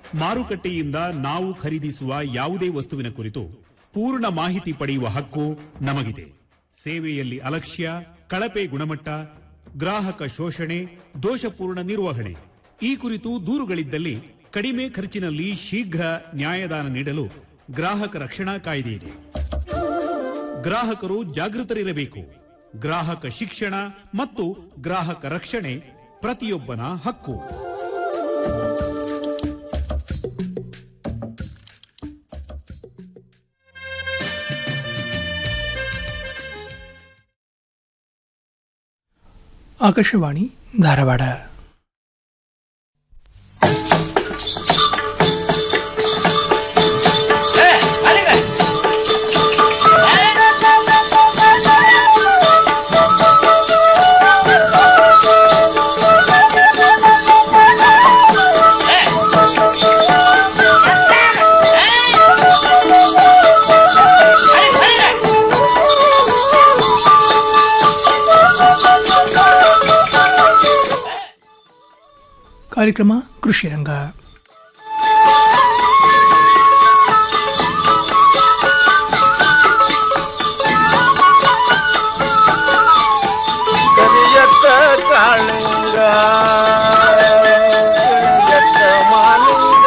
ಮಾರುಕಟ್ಟೆಯಿಂದ ನಾವು ಖರೀದಿಸುವ ಯಾವುದೇ ವಸ್ತುವಿನ ಕುರಿತು ಪೂರ್ಣ ಮಾಹಿತಿ ಪಡೆಯುವ ಹಕ್ಕು ನಮಗಿದೆ ಸೇವೆಯಲ್ಲಿ ಅಲಕ್ಷ್ಯ ಕಳಪೆ ಗುಣಮಟ್ಟ ಗ್ರಾಹಕ ಶೋಷಣೆ ದೋಷಪೂರ್ಣ ನಿರ್ವಹಣೆ ಈ ಕುರಿತು ದೂರುಗಳಿದ್ದಲ್ಲಿ ಕಡಿಮೆ ಖರ್ಚಿನಲ್ಲಿ ಶೀಘ್ರ ನ್ಯಾಯದಾನ ನೀಡಲು ಗ್ರಾಹಕ ರಕ್ಷಣಾ ಕಾಯ್ದೆ ಇದೆ ಗ್ರಾಹಕರು ಜಾಗೃತರಿರಬೇಕು ಗ್ರಾಹಕ ಶಿಕ್ಷಣ ಮತ್ತು ಗ್ರಾಹಕ ರಕ್ಷಣೆ ಪ್ರತಿಯೊಬ್ಬನ ಹಕ್ಕು ಆಕಾಶವಾಣಿ ಧಾರವಾಡ ಕಾರ್ಯಕ್ರಮ ಕೃಷಿ ರಂಗ ಕರಿಯತ್ತ ಕಾಳಿಂಗ ಕರಿಯತ್ತ ಮಾಲಿಂಗ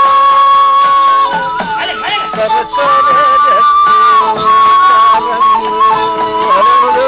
ಸರಸರ ರತ್ನ ಕಾಲಂಗು ಹರಳು.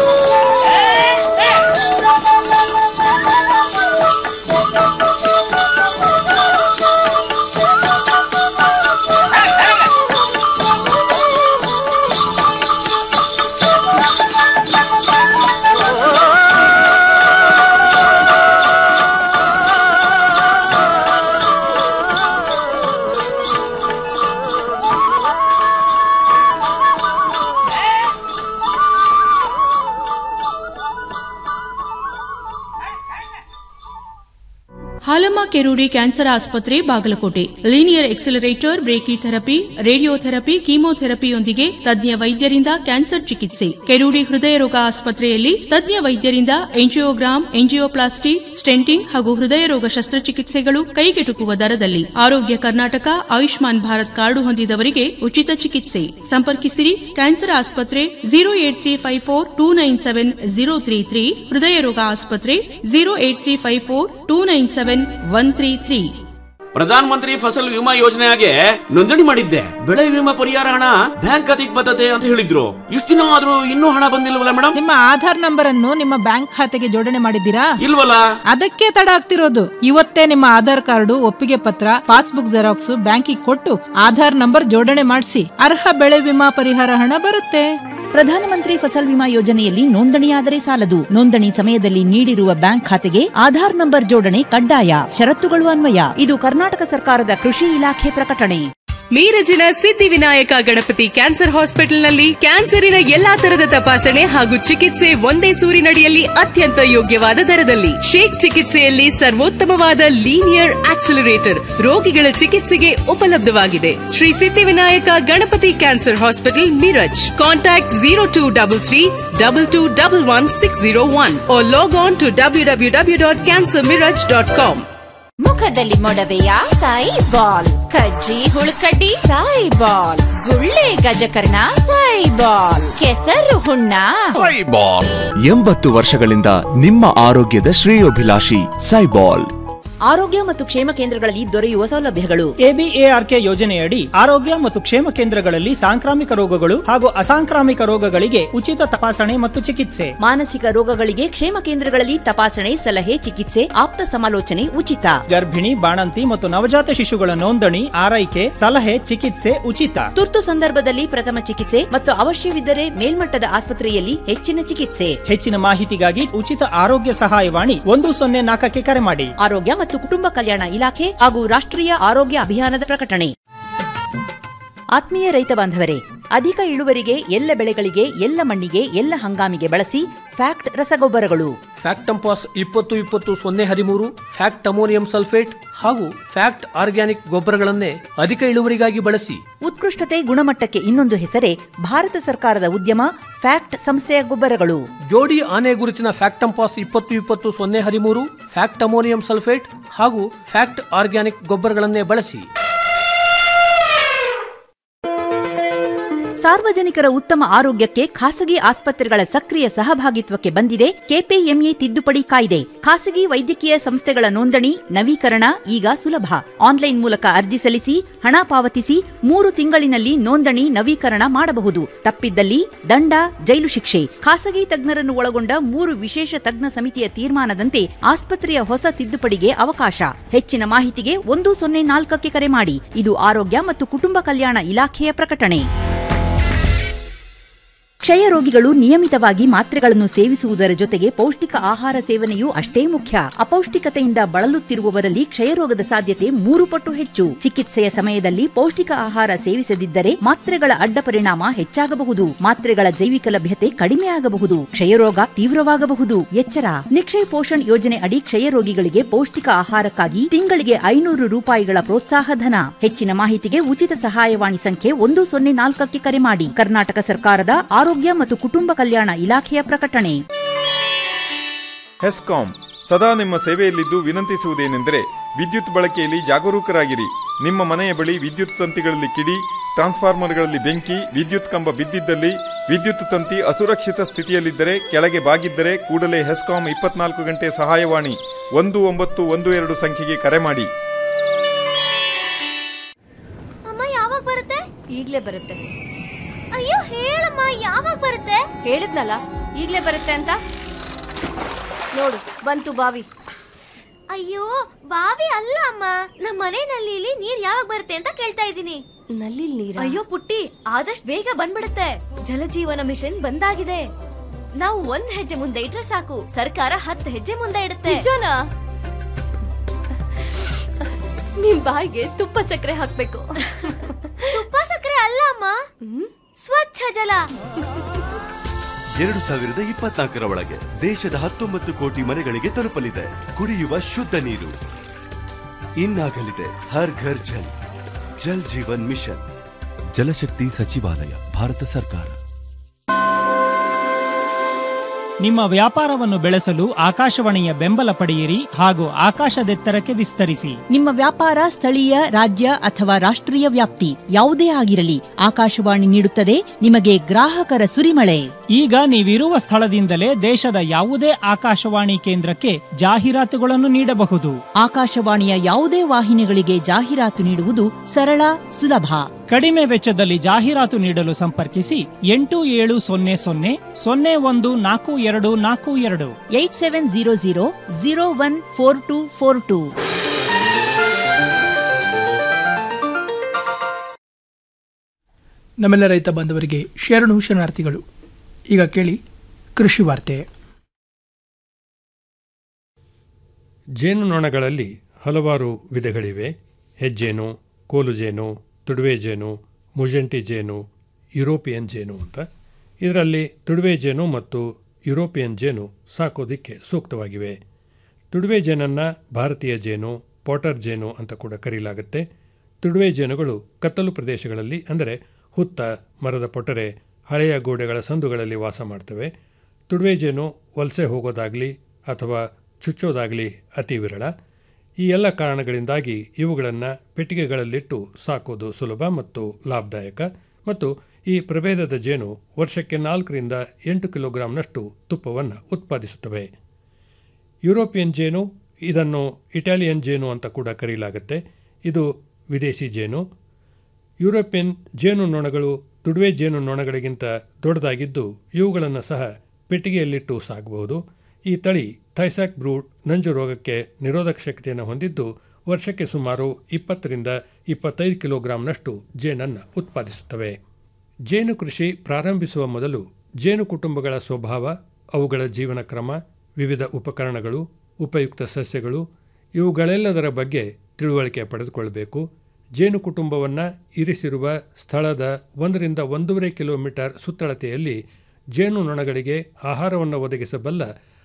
ಹಾಲಮ್ಮ ಕೆರೂಡಿ ಕ್ಯಾನ್ಸರ್ ಆಸ್ಪತ್ರೆ Bagalkote linear accelerator brachytherapy radiotherapy ಕೀಮೋಥೆರಪಿಯೊಂದಿಗೆ ತಜ್ಞ ವೈದ್ಯರಿಂದ ಕ್ಯಾನ್ಸರ್ ಚಿಕಿತ್ಸೆ ಕೆರೂಡಿ ಹೃದಯ ರೋಗ ಆಸ್ಪತ್ರೆಯಲ್ಲಿ ತಜ್ಞ ವೈದ್ಯರಿಂದ ಎಂಜಿಯೋಗ್ರಾಮ್ ಎಂಜಿಯೋಪ್ಲಾಸ್ಟಿ ಸ್ಟೆಂಟಿಂಗ್ ಹಾಗೂ ಹೃದಯ ರೋಗ ಶಸ್ತ್ರಚಿಕಿತ್ಸೆಗಳು ಕೈಗೆಟುಕುವ ದರದಲ್ಲಿ ಆರೋಗ್ಯ ಕರ್ನಾಟಕ ಆಯುಷ್ಮಾನ್ ಭಾರತ್ ಕಾರ್ಡು ಹೊಂದಿದವರಿಗೆ ಉಚಿತ ಚಿಕಿತ್ಸೆ ಸಂಪರ್ಕಿಸಿರಿ ಕ್ಯಾನ್ಸರ್ ಆಸ್ಪತ್ರೆ zero eight three five four two nine seven zero three three ಹೃದಯ ರೋಗ ಆಸ್ಪತ್ರೆ zero eight three five four two nine seven one three three ಪ್ರಧಾನ ಮಂತ್ರಿ ಫಸಲ್ ವಿಮಾ ಯೋಜನೆಗೆ ನೋಂದಣಿ ಮಾಡಿದ್ದೆ ಬೆಳೆ ವಿಮಾ ಪರಿಹಾರ ಹಣ ಬ್ಯಾಂಕ್ ಖಾತೆಗೆ ಬರ್ತದೆ ಅಂತ ಹೇಳಿದ್ರು ಇಷ್ಟು ದಿನ ಆದ್ರೂ ಇನ್ನೂ ಹಣ ಬಂದಿಲ್ವಲ್ಲ ಮೇಡಮ್ ನಿಮ್ಮ ಆಧಾರ್ ನಂಬರ್ ಅನ್ನು ನಿಮ್ಮ ಬ್ಯಾಂಕ್ ಖಾತೆಗೆ ಜೋಡಣೆ ಮಾಡಿದ್ದೀರಾ ಇಲ್ವಲ್ಲ ಅದಕ್ಕೆ ತಡ ಆಗ್ತಿರೋದು ಇವತ್ತೇ ನಿಮ್ಮ ಆಧಾರ್ ಕಾರ್ಡು ಒಪ್ಪಿಗೆ ಪತ್ರ ಪಾಸ್ಬುಕ್ ಜೆರಾಕ್ಸ್ ಬ್ಯಾಂಕಿಗೆ ಕೊಟ್ಟು ಆಧಾರ್ ನಂಬರ್ ಜೋಡಣೆ ಮಾಡಿಸಿ ಅರ್ಹ ಬೆಳೆ ವಿಮಾ ಪರಿಹಾರ ಹಣ ಬರುತ್ತೆ ಪ್ರಧಾನಮಂತ್ರಿ ಫಸಲ್ ವಿಮಾ ಯೋಜನೆಯಲ್ಲಿ ನೋಂದಣಿಯಾದರೆ ಸಾಲದು ನೋಂದಣಿ ಸಮಯದಲ್ಲಿ ನೀಡಿರುವ ಬ್ಯಾಂಕ್ ಖಾತೆಗೆ ಆಧಾರ್ ನಂಬರ್ ಜೋಡಣೆ ಕಡ್ಡಾಯ ಷರತ್ತುಗಳು ಅನ್ವಯ ಇದು ಕರ್ನಾಟಕ ಸರ್ಕಾರದ ಕೃಷಿ ಇಲಾಖೆ ಪ್ರಕಟಣೆ ಮೀರಜಿನ ಸಿದ್ಧಿವಿನಾಯಕ ಗಣಪತಿ ಕ್ಯಾನ್ಸರ್ ಹಾಸ್ಪಿಟಲ್ನಲ್ಲಿ ಕ್ಯಾನ್ಸರಿನ ಎಲ್ಲಾ ತರದ ತಪಾಸಣೆ ಹಾಗೂ ಚಿಕಿತ್ಸೆ ಒಂದೇ ಸೂರಿನಡಿಯಲ್ಲಿ ಅತ್ಯಂತ ಯೋಗ್ಯವಾದ ದರದಲ್ಲಿ ಶೇಕ್ ಚಿಕಿತ್ಸೆಯಲ್ಲಿ ಸರ್ವೋತ್ತಮವಾದ ಲೀನಿಯರ್ ಆಕ್ಸಿಲರೇಟರ್ ರೋಗಿಗಳ ಚಿಕಿತ್ಸೆಗೆ ಉಪಲಬ್ಧವಾಗಿದೆ Shri Siddhivinayak Ganapati cancer hospital Miraj contact zero two double three double two double one six zero one log on to W W W dot cancer Miraj dot com ಮುಖದಲ್ಲಿ ಮೊಡವೆಯ ಸಾಯಿ ಬಾಲ್ ಕಜ್ಜಿ ಹುಳುಕಡ್ಡಿ ಸಾಯಿ ಬಾಲ್ ಗುಳ್ಳೆ ಗಜಕರ್ಣ ಸಾಯಿ ಬಾಲ್ ಕೆಸರು ಹುಣ್ಣ ಸೈಬಾಲ್ ಎಂಬತ್ತು ವರ್ಷಗಳಿಂದ ನಿಮ್ಮ ಆರೋಗ್ಯದ ಶ್ರೇಯೋಭಿಲಾಷಿ ಸೈಬಾಲ್ ಆರೋಗ್ಯ ಮತ್ತು ಕ್ಷೇಮ ಕೇಂದ್ರಗಳಲ್ಲಿ ದೊರೆಯುವ ಸೌಲಭ್ಯಗಳು ಎಬಿಎಆರ್ಕೆ ಯೋಜನೆಯಡಿ ಆರೋಗ್ಯ ಮತ್ತು ಕ್ಷೇಮ ಕೇಂದ್ರಗಳಲ್ಲಿ ಸಾಂಕ್ರಾಮಿಕ ರೋಗಗಳು ಹಾಗೂ ಅಸಾಂಕ್ರಾಮಿಕ ರೋಗಗಳಿಗೆ ಉಚಿತ ತಪಾಸಣೆ ಮತ್ತು ಚಿಕಿತ್ಸೆ ಮಾನಸಿಕ ರೋಗಗಳಿಗೆ ಕ್ಷೇಮ ಕೇಂದ್ರಗಳಲ್ಲಿ ತಪಾಸಣೆ ಸಲಹೆ ಚಿಕಿತ್ಸೆ ಆಪ್ತ ಸಮಾಲೋಚನೆ ಉಚಿತ ಗರ್ಭಿಣಿ ಬಾಣಂತಿ ಮತ್ತು ನವಜಾತ ಶಿಶುಗಳ ನೋಂದಣಿ ಆರೈಕೆ ಸಲಹೆ ಚಿಕಿತ್ಸೆ ಉಚಿತ ತುರ್ತು ಸಂದರ್ಭದಲ್ಲಿ ಪ್ರಥಮ ಚಿಕಿತ್ಸೆ ಮತ್ತು ಅವಶ್ಯವಿದ್ದರೆ ಮೇಲ್ಮಟ್ಟದ ಆಸ್ಪತ್ರೆಯಲ್ಲಿ ಹೆಚ್ಚಿನ ಚಿಕಿತ್ಸೆ ಹೆಚ್ಚಿನ ಮಾಹಿತಿಗಾಗಿ ಉಚಿತ ಆರೋಗ್ಯ ಸಹಾಯವಾಣಿ ಒಂದು ಸೊನ್ನೆ ನಾಲ್ಕಕ್ಕೆ ಕರೆ ಮಾಡಿ ಆರೋಗ್ಯ ಮತ್ತು ಕುಟುಂಬ ಕಲ್ಯಾಣ ಇಲಾಖೆ ಹಾಗೂ ರಾಷ್ಟ್ರೀಯ ಆರೋಗ್ಯ ಅಭಿಯಾನದ ಪ್ರಕಟಣೆ ಆತ್ಮೀಯ ರೈತ ಬಾಂಧವರೇ ಅಧಿಕ ಇಳುವರಿಗೆ ಎಲ್ಲ ಬೆಳೆಗಳಿಗೆ ಎಲ್ಲ ಮಣ್ಣಿಗೆ ಎಲ್ಲ ಹಂಗಾಮಿಗೆ ಬಳಸಿ ಫ್ಯಾಕ್ಟ್ ರಸಗೊಬ್ಬರಗಳು ಫ್ಯಾಕ್ಟಂಪಾಸ್ ಇಪ್ಪತ್ತು ಇಪ್ಪತ್ತು ಸೊನ್ನೆ ಹದಿಮೂರು ಫ್ಯಾಕ್ಟ್ ಅಮೋನಿಯಂ ಸಲ್ಫೇಟ್ ಹಾಗೂ ಫ್ಯಾಕ್ಟ್ ಆರ್ಗ್ಯಾನಿಕ್ ಗೊಬ್ಬರಗಳನ್ನೇ ಅಧಿಕ ಇಳುವರಿಗಾಗಿ ಬಳಸಿ ಉತ್ಕೃಷ್ಟತೆ ಗುಣಮಟ್ಟಕ್ಕೆ ಇನ್ನೊಂದು ಹೆಸರೇ ಭಾರತ ಸರ್ಕಾರದ ಉದ್ಯಮ ಫ್ಯಾಕ್ಟ್ ಸಂಸ್ಥೆಯ ಗೊಬ್ಬರಗಳು ಜೋಡಿ ಆನೆ ಗುರುತಿನ ಫ್ಯಾಕ್ಟಂಪಾಸ್ ಇಪ್ಪತ್ತು ಇಪ್ಪತ್ತು ಸೊನ್ನೆ ಹದಿಮೂರು ಫ್ಯಾಕ್ಟ್ ಅಮೋನಿಯಂ ಸಲ್ಫೇಟ್ ಹಾಗೂ ಫ್ಯಾಕ್ಟ್ ಆರ್ಗ್ಯಾನಿಕ್ ಗೊಬ್ಬರಗಳನ್ನೇ ಬಳಸಿ ಸಾರ್ವಜನಿಕರ ಉತ್ತಮ ಆರೋಗ್ಯಕ್ಕೆ ಖಾಸಗಿ ಆಸ್ಪತ್ರೆಗಳ ಸಕ್ರಿಯ ಸಹಭಾಗಿತ್ವಕ್ಕೆ ಬಂದಿದೆ ಕೆಪಿಎಂಇ ತಿದ್ದುಪಡಿ ಕಾಯ್ದೆ ಖಾಸಗಿ ವೈದ್ಯಕೀಯ ಸಂಸ್ಥೆಗಳ ನೋಂದಣಿ ನವೀಕರಣ ಈಗ ಸುಲಭ ಆನ್ಲೈನ್ ಮೂಲಕ ಅರ್ಜಿ ಸಲ್ಲಿಸಿ ಹಣ ಪಾವತಿಸಿ ಮೂರು ತಿಂಗಳಿನಲ್ಲಿ ನೋಂದಣಿ ನವೀಕರಣ ಮಾಡಬಹುದು ತಪ್ಪಿದ್ದಲ್ಲಿ ದಂಡ ಜೈಲು ಶಿಕ್ಷೆ ಖಾಸಗಿ ತಜ್ಞರನ್ನು ಒಳಗೊಂಡ ಮೂರು ವಿಶೇಷ ತಜ್ಞ ಸಮಿತಿಯ ತೀರ್ಮಾನದಂತೆ ಆಸ್ಪತ್ರೆಯ ಹೊಸ ತಿದ್ದುಪಡಿಗೆ ಅವಕಾಶ ಹೆಚ್ಚಿನ ಮಾಹಿತಿಗೆ ಒಂದು ಸೊನ್ನೆ ನಾಲ್ಕಕ್ಕೆ ಕರೆ ಮಾಡಿ ಇದು ಆರೋಗ್ಯ ಮತ್ತು ಕುಟುಂಬ ಕಲ್ಯಾಣ ಇಲಾಖೆಯ ಪ್ರಕಟಣೆ ಕ್ಷಯ ರೋಗಿಗಳು ನಿಯಮಿತವಾಗಿ ಮಾತ್ರೆಗಳನ್ನು ಸೇವಿಸುವುದರ ಜೊತೆಗೆ ಪೌಷ್ಟಿಕ ಆಹಾರ ಸೇವನೆಯೂ ಅಷ್ಟೇ ಮುಖ್ಯ ಅಪೌಷ್ಟಿಕತೆಯಿಂದ ಬಳಲುತ್ತಿರುವವರಲ್ಲಿ ಕ್ಷಯರೋಗದ ಸಾಧ್ಯತೆ ಮೂರು ಪಟ್ಟು ಹೆಚ್ಚು ಚಿಕಿತ್ಸೆಯ ಸಮಯದಲ್ಲಿ ಪೌಷ್ಟಿಕ ಆಹಾರ ಸೇವಿಸದಿದ್ದರೆ ಮಾತ್ರೆಗಳ ಅಡ್ಡ ಪರಿಣಾಮ ಹೆಚ್ಚಾಗಬಹುದು ಮಾತ್ರೆಗಳ ಜೈವಿಕ ಲಭ್ಯತೆ ಕಡಿಮೆಯಾಗಬಹುದು ಕ್ಷಯರೋಗ ತೀವ್ರವಾಗಬಹುದು ಎಚ್ಚರ ನಿಕ್ಷಯ್ ಪೋಷಣ್ ಯೋಜನೆ ಅಡಿ ಕ್ಷಯ ರೋಗಿಗಳಿಗೆ ಪೌಷ್ಟಿಕ ಆಹಾರಕ್ಕಾಗಿ ತಿಂಗಳಿಗೆ ಐನೂರು ರೂಪಾಯಿಗಳ ಪ್ರೋತ್ಸಾಹ ಧನ ಹೆಚ್ಚಿನ ಮಾಹಿತಿಗೆ ಉಚಿತ ಸಹಾಯವಾಣಿ ಸಂಖ್ಯೆ ಒಂದು ಸೊನ್ನೆ ನಾಲ್ಕಕ್ಕೆ ಕರೆ ಮಾಡಿ ಕರ್ನಾಟಕ ಸರ್ಕಾರದ ಆರೋಗ್ಯ ಮತ್ತು ಕುಟುಂಬ ಕಲ್ಯಾಣ ಇಲಾಖೆಯ ಪ್ರಕಟಣೆ ಹೆಸ್ಕಾಂ ಸದಾ ನಿಮ್ಮ ಸೇವೆಯಲ್ಲಿದ್ದು ವಿನಂತಿಸುವುದೇನೆಂದರೆ ವಿದ್ಯುತ್ ಬಳಕೆಯಲ್ಲಿ ಜಾಗರೂಕರಾಗಿರಿ ನಿಮ್ಮ ಮನೆಯ ಬಳಿ ವಿದ್ಯುತ್ ತಂತಿಗಳಲ್ಲಿ ಕಿಡಿ ಟ್ರಾನ್ಸ್ಫಾರ್ಮರ್ಗಳಲ್ಲಿ ಬೆಂಕಿ ವಿದ್ಯುತ್ ಕಂಬ ಬಿದ್ದಿದ್ದಲ್ಲಿ ವಿದ್ಯುತ್ ತಂತಿ ಅಸುರಕ್ಷಿತ ಸ್ಥಿತಿಯಲ್ಲಿದ್ದರೆ ಕೆಳಗೆ ಬಾಗಿದ್ದರೆ ಕೂಡಲೇ ಹೆಸ್ಕಾಂ ಇಪ್ಪತ್ನಾಲ್ಕು ಗಂಟೆ ಸಹಾಯವಾಣಿ ಒಂದು ಒಂಬತ್ತು ಒಂದು ಎರಡು ಸಂಖ್ಯೆಗೆ ಕರೆ ಮಾಡಿ ಅಮ್ಮ ಯಾವಾಗ ಬರುತ್ತೆ ಈಗ್ಲೇ ಬರುತ್ತೆ ಅಯ್ಯೋ ಹೇಳಮ್ಮ ಯಾವಾಗ ಬರುತ್ತೆ ಹೇಳಿದ್ನಲ್ಲ ಈಗ್ಲೇ ಬರುತ್ತೆ ಅಂತ ನೋಡು ಬಂತು ಬಾವಿ ಅಯ್ಯೋ ಬಾವಿ ಅಲ್ಲ ಅಮ್ಮ ನಮ್ಮ ಮನೆ ನಲ್ಲಿಲಿ ನೀರ್ ಯಾವಾಗ ಬರುತ್ತೆ ಅಂತ ಕೇಳ್ತಾ ಇದ್ದೀನಿ ನಲ್ಲಿ ನೀರ ಅಯ್ಯೋ ಪುಟ್ಟಿ ಆದಷ್ಟು ಬೇಗ ಬಂದ್ಬಿಡುತ್ತೆ ಜಲಜೀವನ ಮಿಷನ್ ಬಂದಾಗಿದೆ ನಾವು ಒಂದ್ ಹೆಜ್ಜೆ ಮುಂದೆ ಇಟ್ರೆ ಸಾಕು ಸರ್ಕಾರ ಹತ್ತು ಹೆಜ್ಜೆ ಮುಂದೆ ಇಡುತ್ತೆ ನಿಜನಾ ನಿಮ್ ಬಾಯಿಗೆ ತುಪ್ಪ ಸಕ್ಕರೆ ಹಾಕ್ಬೇಕು ತುಪ್ಪ ಸಕ್ಕರೆ ಅಲ್ಲ ಅಮ್ಮ ಸ್ವಚ್ಛ ಜಲ ಎರಡು ಸಾವಿರದ ಇಪ್ಪತ್ನಾಲ್ಕರ ಒಳಗೆ ದೇಶದ ಹತ್ತೊಂಬತ್ತು ಕೋಟಿ ಮನೆಗಳಿಗೆ ತಲುಪಲಿದೆ ಕುಡಿಯುವ ಶುದ್ಧ ನೀರು ಇನ್ನಾಗಲಿದೆ ಹರ್ ಘರ್ ಜಲ್ ಜಲ್ ಜೀವನ್ ಮಿಷನ್ ಜಲಶಕ್ತಿ ಸಚಿವಾಲಯ ಭಾರತ ಸರ್ಕಾರ ನಿಮ್ಮ ವ್ಯಾಪಾರವನ್ನು ಬೆಳೆಸಲು ಆಕಾಶವಾಣಿಯ ಬೆಂಬಲ ಪಡೆಯಿರಿ ಹಾಗೂ ಆಕಾಶದೆತ್ತರಕ್ಕೆ ವಿಸ್ತರಿಸಿ ನಿಮ್ಮ ವ್ಯಾಪಾರ ಸ್ಥಳೀಯ ರಾಜ್ಯ ಅಥವಾ ರಾಷ್ಟ್ರೀಯ ವ್ಯಾಪ್ತಿ ಯಾವುದೇ ಆಗಿರಲಿ ಆಕಾಶವಾಣಿ ನೀಡುತ್ತದೆ ನಿಮಗೆ ಗ್ರಾಹಕರ ಸುರಿಮಳೆ ಈಗ ನೀವಿರುವ ಸ್ಥಳದಿಂದಲೇ ದೇಶದ ಯಾವುದೇ ಆಕಾಶವಾಣಿ ಕೇಂದ್ರಕ್ಕೆ ಜಾಹೀರಾತುಗಳನ್ನು ನೀಡಬಹುದು ಆಕಾಶವಾಣಿಯ ಯಾವುದೇ ವಾಹಿನಿಗಳಿಗೆ ಜಾಹೀರಾತು ನೀಡುವುದು ಸರಳ ಸುಲಭ ಕಡಿಮೆ ವೆಚ್ಚದಲ್ಲಿ ಜಾಹೀರಾತು ನೀಡಲು ಸಂಪರ್ಕಿಸಿ ಎಂಟು ಏಳು ಸೊನ್ನೆ ಸೊನ್ನೆ ಸೊನ್ನೆ ಒಂದು ನಾಲ್ಕು ಎರಡು ನಾಲ್ಕು ಎರಡು eight seven zero zero zero one four two four two ನಮ್ಮೆಲ್ಲ ರೈತ ಬಾಂಧವರಿಗೆ ಶರಣು ಶರಣಾರ್ಥಿಗಳು ಈಗ ಕೇಳಿ ಕೃಷಿ ವಾರ್ತೆ ಜೇನುನೊಣಗಳಲ್ಲಿ ಹಲವಾರು ವಿಧಗಳಿವೆ ಹೆಜ್ಜೇನು ಕೋಲುಜೇನು ತುಡುವೆ ಜೇನು ಮುಜೆಂಟಿ ಜೇನು ಯುರೋಪಿಯನ್ ಜೇನು ಅಂತ ಇದರಲ್ಲಿ ತುಡುವೆ ಜೇನು ಮತ್ತು ಯುರೋಪಿಯನ್ ಜೇನು ಸಾಕೋದಿಕ್ಕೆ ಸೂಕ್ತವಾಗಿವೆ ತುಡುವೆ ಜೇನನ್ನು ಭಾರತೀಯ ಜೇನು ಪಾಟರ್ ಜೇನು ಅಂತ ಕೂಡ ಕರೆಯಲಾಗುತ್ತೆ ತುಡುವೆ ಜೇನುಗಳು ಕತ್ತಲು ಪ್ರದೇಶಗಳಲ್ಲಿ ಅಂದರೆ ಹುತ್ತ ಮರದ ಪೊಟರೆ ಹಳೆಯ ಗೋಡೆಗಳ ಸಂದುಗಳಲ್ಲಿ ವಾಸ ಮಾಡ್ತವೆ ತುಡುವೆ ಜೇನು ವಲಸೆ ಹೋಗೋದಾಗಲಿ ಅಥವಾ ಚುಚ್ಚೋದಾಗಲಿ ಅತಿ ವಿರಳ ಈ ಎಲ್ಲ ಕಾರಣಗಳಿಂದಾಗಿ ಇವುಗಳನ್ನು ಪೆಟ್ಟಿಗೆಗಳಲ್ಲಿಟ್ಟು ಸಾಕೋದು ಸುಲಭ ಮತ್ತು ಲಾಭದಾಯಕ ಮತ್ತು ಈ ಪ್ರಭೇದದ ಜೇನು ವರ್ಷಕ್ಕೆ ನಾಲ್ಕರಿಂದ ಎಂಟು ಕಿಲೋಗ್ರಾಂನಷ್ಟು ತುಪ್ಪವನ್ನು ಉತ್ಪಾದಿಸುತ್ತವೆ ಯುರೋಪಿಯನ್ ಜೇನು ಇದನ್ನು ಇಟಾಲಿಯನ್ ಜೇನು ಅಂತ ಕೂಡ ಕರೆಯಲಾಗುತ್ತೆ ಇದು ವಿದೇಶಿ ಜೇನು ಯುರೋಪಿಯನ್ ಜೇನು ನೊಣಗಳು ತುಡುವೆ ಜೇನು ನೊಣಗಳಿಗಿಂತ ದೊಡ್ಡದಾಗಿದ್ದು ಇವುಗಳನ್ನು ಸಹ ಪೆಟ್ಟಿಗೆಯಲ್ಲಿಟ್ಟು ಸಾಕಬಹುದು ಈ ತಳಿ ಥೈಸಾಕ್ ಬ್ರೂಡ್ ನಂಜು ರೋಗಕ್ಕೆ ನಿರೋಧಕ ಶಕ್ತಿಯನ್ನು ಹೊಂದಿದ್ದು ವರ್ಷಕ್ಕೆ ಸುಮಾರು ಇಪ್ಪತ್ತರಿಂದ ಇಪ್ಪತ್ತೈದು ಕಿಲೋಗ್ರಾಂನಷ್ಟು ಜೇನನ್ನು ಉತ್ಪಾದಿಸುತ್ತವೆ ಜೇನು ಕೃಷಿ ಪ್ರಾರಂಭಿಸುವ ಮೊದಲು ಜೇನು ಕುಟುಂಬಗಳ ಸ್ವಭಾವ ಅವುಗಳ ಜೀವನ ಕ್ರಮ ವಿವಿಧ ಉಪಕರಣಗಳು ಉಪಯುಕ್ತ ಸಸ್ಯಗಳು ಇವುಗಳೆಲ್ಲದರ ಬಗ್ಗೆ ತಿಳುವಳಿಕೆ ಪಡೆದುಕೊಳ್ಳಬೇಕು ಜೇನು ಕುಟುಂಬವನ್ನು ಇರಿಸಿರುವ ಸ್ಥಳದ ಒಂದರಿಂದ ಒಂದೂವರೆ ಕಿಲೋಮೀಟರ್ ಸುತ್ತಳತೆಯಲ್ಲಿ ಜೇನು ನೊಣಗಳಿಗೆ ಆಹಾರವನ್ನು ಒದಗಿಸಬಲ್ಲ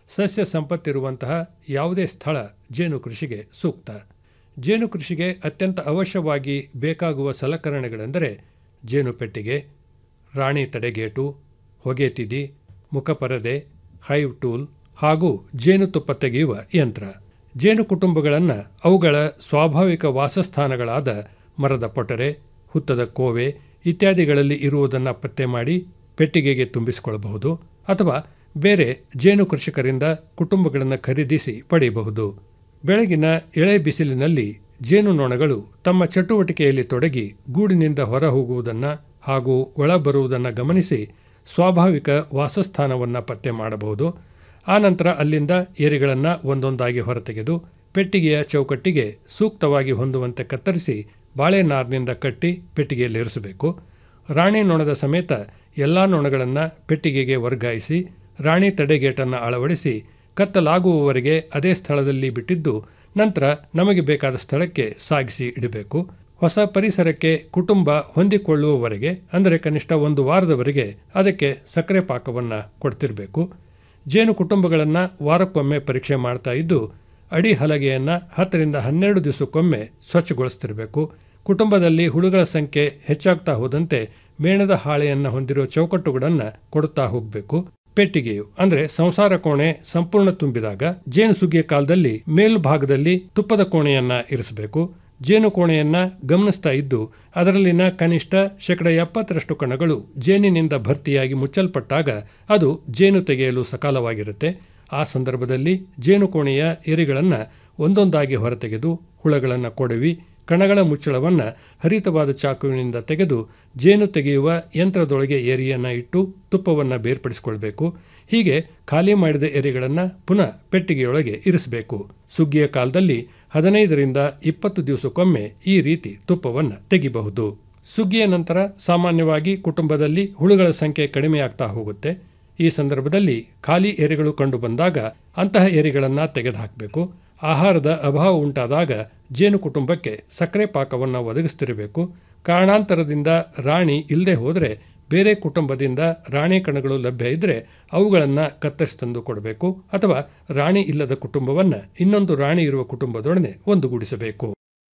ಸಸ್ಯ ಸಂಪತ್ತಿರುವಂತಹ ಯಾವುದೇ ಸ್ಥಳ ಜೇನು ಕೃಷಿಗೆ ಸೂಕ್ತ ಜೇನು ಕೃಷಿಗೆ ಅತ್ಯಂತ ಅವಶ್ಯವಾಗಿ ಬೇಕಾಗುವ ಸಲಕರಣೆಗಳೆಂದರೆ ಜೇನು ಪೆಟ್ಟಿಗೆ ರಾಣಿ ತಡೆಗೇಟು ಹೊಗೆ ತಿದಿ ಮುಖಪರದೆ ಹೈವ್ ಟೂಲ್ ಹಾಗೂ ಜೇನುತುಪ್ಪ ತೆಗೆಯುವ ಯಂತ್ರ ಜೇನು ಕುಟುಂಬಗಳನ್ನು ಅವುಗಳ ಸ್ವಾಭಾವಿಕ ವಾಸಸ್ಥಾನಗಳಾದ ಮರದ ಪೊಟರೆ ಹುತ್ತದ ಕೋವೆ ಇತ್ಯಾದಿಗಳಲ್ಲಿ ಇರುವುದನ್ನು ಪತ್ತೆ ಮಾಡಿ ಪೆಟ್ಟಿಗೆಗೆ ತುಂಬಿಸಿಕೊಳ್ಳಬಹುದು ಅಥವಾ ಬೇರೆ ಜೇನು ಕೃಷಿಕರಿಂದ ಕುಟುಂಬಗಳನ್ನು ಖರೀದಿಸಿ ಪಡೆಯಬಹುದು ಬೆಳಗಿನ ಎಳೆ ಬಿಸಿಲಿನಲ್ಲಿ ಜೇನು ನೊಣಗಳು ತಮ್ಮ ಚಟುವಟಿಕೆಯಲ್ಲಿ ತೊಡಗಿ ಗೂಡಿನಿಂದ ಹೊರ ಹೋಗುವುದನ್ನು ಹಾಗೂ ಒಳ ಬರುವುದನ್ನು ಗಮನಿಸಿ ಸ್ವಾಭಾವಿಕ ವಾಸಸ್ಥಾನವನ್ನು ಪತ್ತೆ ಮಾಡಬಹುದು ಆನಂತರ ಅಲ್ಲಿಂದ ಏರಿಗಳನ್ನು ಒಂದೊಂದಾಗಿ ಹೊರತೆಗೆದು ಪೆಟ್ಟಿಗೆಯ ಚೌಕಟ್ಟಿಗೆ ಸೂಕ್ತವಾಗಿ ಹೊಂದುವಂತೆ ಕತ್ತರಿಸಿ ಬಾಳೆನಾರಿನಿಂದ ಕಟ್ಟಿ ಪೆಟ್ಟಿಗೆಯಲ್ಲಿರಿಸಬೇಕು ರಾಣಿ ನೊಣದ ಸಮೇತ ಎಲ್ಲ ನೊಣಗಳನ್ನು ಪೆಟ್ಟಿಗೆಗೆ ವರ್ಗಾಯಿಸಿ ರಾಣಿ ತಡೆಗೇಟನ್ನು ಅಳವಡಿಸಿ ಕತ್ತಲಾಗುವವರೆಗೆ ಅದೇ ಸ್ಥಳದಲ್ಲಿ ಬಿಟ್ಟಿದ್ದು ನಂತರ ನಮಗೆ ಬೇಕಾದ ಸ್ಥಳಕ್ಕೆ ಸಾಗಿಸಿ ಇಡಬೇಕು ಹೊಸ ಪರಿಸರಕ್ಕೆ ಕುಟುಂಬ ಹೊಂದಿಕೊಳ್ಳುವವರೆಗೆ ಅಂದರೆ ಕನಿಷ್ಠ ಒಂದು ವಾರದವರೆಗೆ ಅದಕ್ಕೆ ಸಕ್ಕರೆ ಪಾಕವನ್ನು ಕೊಡ್ತಿರಬೇಕು ಜೇನು ಕುಟುಂಬಗಳನ್ನು ವಾರಕ್ಕೊಮ್ಮೆ ಪರೀಕ್ಷೆ ಮಾಡ್ತಾ ಇದ್ದು ಅಡಿ ಹಲಗೆಯನ್ನು ಹತ್ತರಿಂದ ಹನ್ನೆರಡು ದಿವಸಕ್ಕೊಮ್ಮೆ ಸ್ವಚ್ಛಗೊಳಿಸ್ತಿರಬೇಕು ಕುಟುಂಬದಲ್ಲಿ ಹುಳುಗಳ ಸಂಖ್ಯೆ ಹೆಚ್ಚಾಗ್ತಾ ಹೋದಂತೆ ಮೇಣದ ಹಾಳೆಯನ್ನು ಹೊಂದಿರೋ ಚೌಕಟ್ಟುಗಳನ್ನು ಕೊಡುತ್ತಾ ಹೋಗಬೇಕು ಪೆಟ್ಟಿಗೆಯು ಅಂದರೆ ಸಂಸಾರ ಕೋಣೆ ಸಂಪೂರ್ಣ ತುಂಬಿದಾಗ ಜೇನು ಸುಗ್ಗಿಯ ಕಾಲದಲ್ಲಿ ಮೇಲ್ಭಾಗದಲ್ಲಿ ತುಪ್ಪದ ಕೋಣೆಯನ್ನ ಇರಿಸಬೇಕು ಜೇನು ಕೋಣೆಯನ್ನ ಗಮನಿಸ್ತಾ ಇದ್ದು ಅದರಲ್ಲಿನ ಕನಿಷ್ಠ ಶೇಕಡ ಎಪ್ಪತ್ತರಷ್ಟು ಕಣಗಳು ಜೇನಿನಿಂದ ಭರ್ತಿಯಾಗಿ ಮುಚ್ಚಲ್ಪಟ್ಟಾಗ ಅದು ಜೇನು ತೆಗೆಯಲು ಸಕಾಲವಾಗಿರುತ್ತೆ ಆ ಸಂದರ್ಭದಲ್ಲಿ ಜೇನು ಕೋಣೆಯ ಎರಿಗಳನ್ನು ಒಂದೊಂದಾಗಿ ಹೊರತೆಗೆದು ಹುಳಗಳನ್ನು ಕೊಡವಿ ಕಣಗಳ ಮುಚ್ಚಳವನ್ನು ಹರಿತವಾದ ಚಾಕುವಿನಿಂದ ತೆಗೆದು ಜೇನು ತೆಗೆಯುವ ಯಂತ್ರದೊಳಗೆ ಏರಿಯನ್ನು ಇಟ್ಟು ತುಪ್ಪವನ್ನು ಬೇರ್ಪಡಿಸಿಕೊಳ್ಬೇಕು ಹೀಗೆ ಖಾಲಿ ಮಾಡಿದ ಎರೆಗಳನ್ನು ಪುನಃ ಪೆಟ್ಟಿಗೆಯೊಳಗೆ ಇರಿಸಬೇಕು ಸುಗ್ಗಿಯ ಕಾಲದಲ್ಲಿ ಹದಿನೈದರಿಂದ ಇಪ್ಪತ್ತು ದಿವಸಕ್ಕೊಮ್ಮೆ ಈ ರೀತಿ ತುಪ್ಪವನ್ನು ತೆಗಿಬಹುದು ಸುಗ್ಗಿಯ ನಂತರ ಸಾಮಾನ್ಯವಾಗಿ ಕುಟುಂಬದಲ್ಲಿ ಹುಳುಗಳ ಸಂಖ್ಯೆ ಕಡಿಮೆಯಾಗ್ತಾ ಹೋಗುತ್ತೆ ಈ ಸಂದರ್ಭದಲ್ಲಿ ಖಾಲಿ ಎರೆಗಳು ಕಂಡು ಬಂದಾಗ ಅಂತಹ ಎರೆಗಳನ್ನು ತೆಗೆದುಹಾಕಬೇಕು ಆಹಾರದ ಅಭಾವ ಉಂಟಾದಾಗ ಜೇನು ಕುಟುಂಬಕ್ಕೆ ಸಕ್ಕರೆ ಪಾಕವನ್ನು ಒದಗಿಸ್ತಿರಬೇಕು ಕಾರಣಾಂತರದಿಂದ ರಾಣಿ ಇಲ್ಲದೆ ಹೋದರೆ ಬೇರೆ ಕುಟುಂಬದಿಂದ ರಾಣಿ ಕಣಗಳು ಲಭ್ಯ ಇದ್ದರೆ ಅವುಗಳನ್ನು ಕತ್ತರಿಸಿ ತಂದು ಕೊಡಬೇಕು ಅಥವಾ ರಾಣಿ ಇಲ್ಲದ ಕುಟುಂಬವನ್ನು ಇನ್ನೊಂದು ರಾಣಿ ಇರುವ ಕುಟುಂಬದೊಡನೆ ಒಂದುಗೂಡಿಸಬೇಕು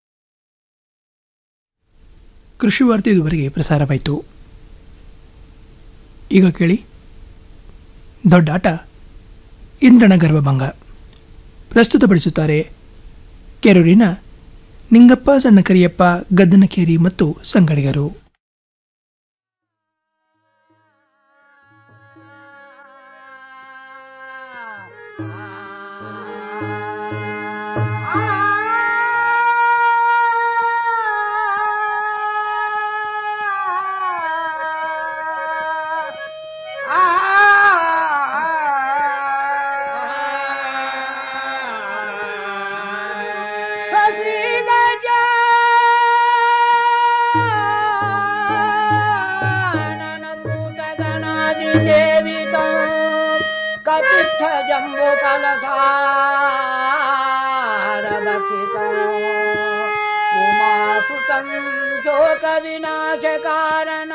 ಕೃಷಿ ವಾರ್ತೆ ಇದುವರೆಗೆ ಪ್ರಸಾರವಾಯಿತು ಈಗ ಕೇಳಿ ದೊಡ್ಡಾಟ ಇಂದ್ರನ ಗರ್ವಭಂಗ ಪ್ರಸ್ತುತಪಡಿಸುತ್ತಾರೆ ಕೆರೂರಿನ ನಿಂಗಪ್ಪ ಸಣ್ಣ ಕರಿಯಪ್ಪ ಗದ್ದನಕೇರಿ ಮತ್ತು ಸಂಗಡಿಗರು ಕಪಿಷ್ಠ ಜಂಬು ಕಲಸಾರಭಕ್ಷಿತ ಉಮಾಸುತಂ ಶೋಕ ವಿನಾಶ ಕಾರಣ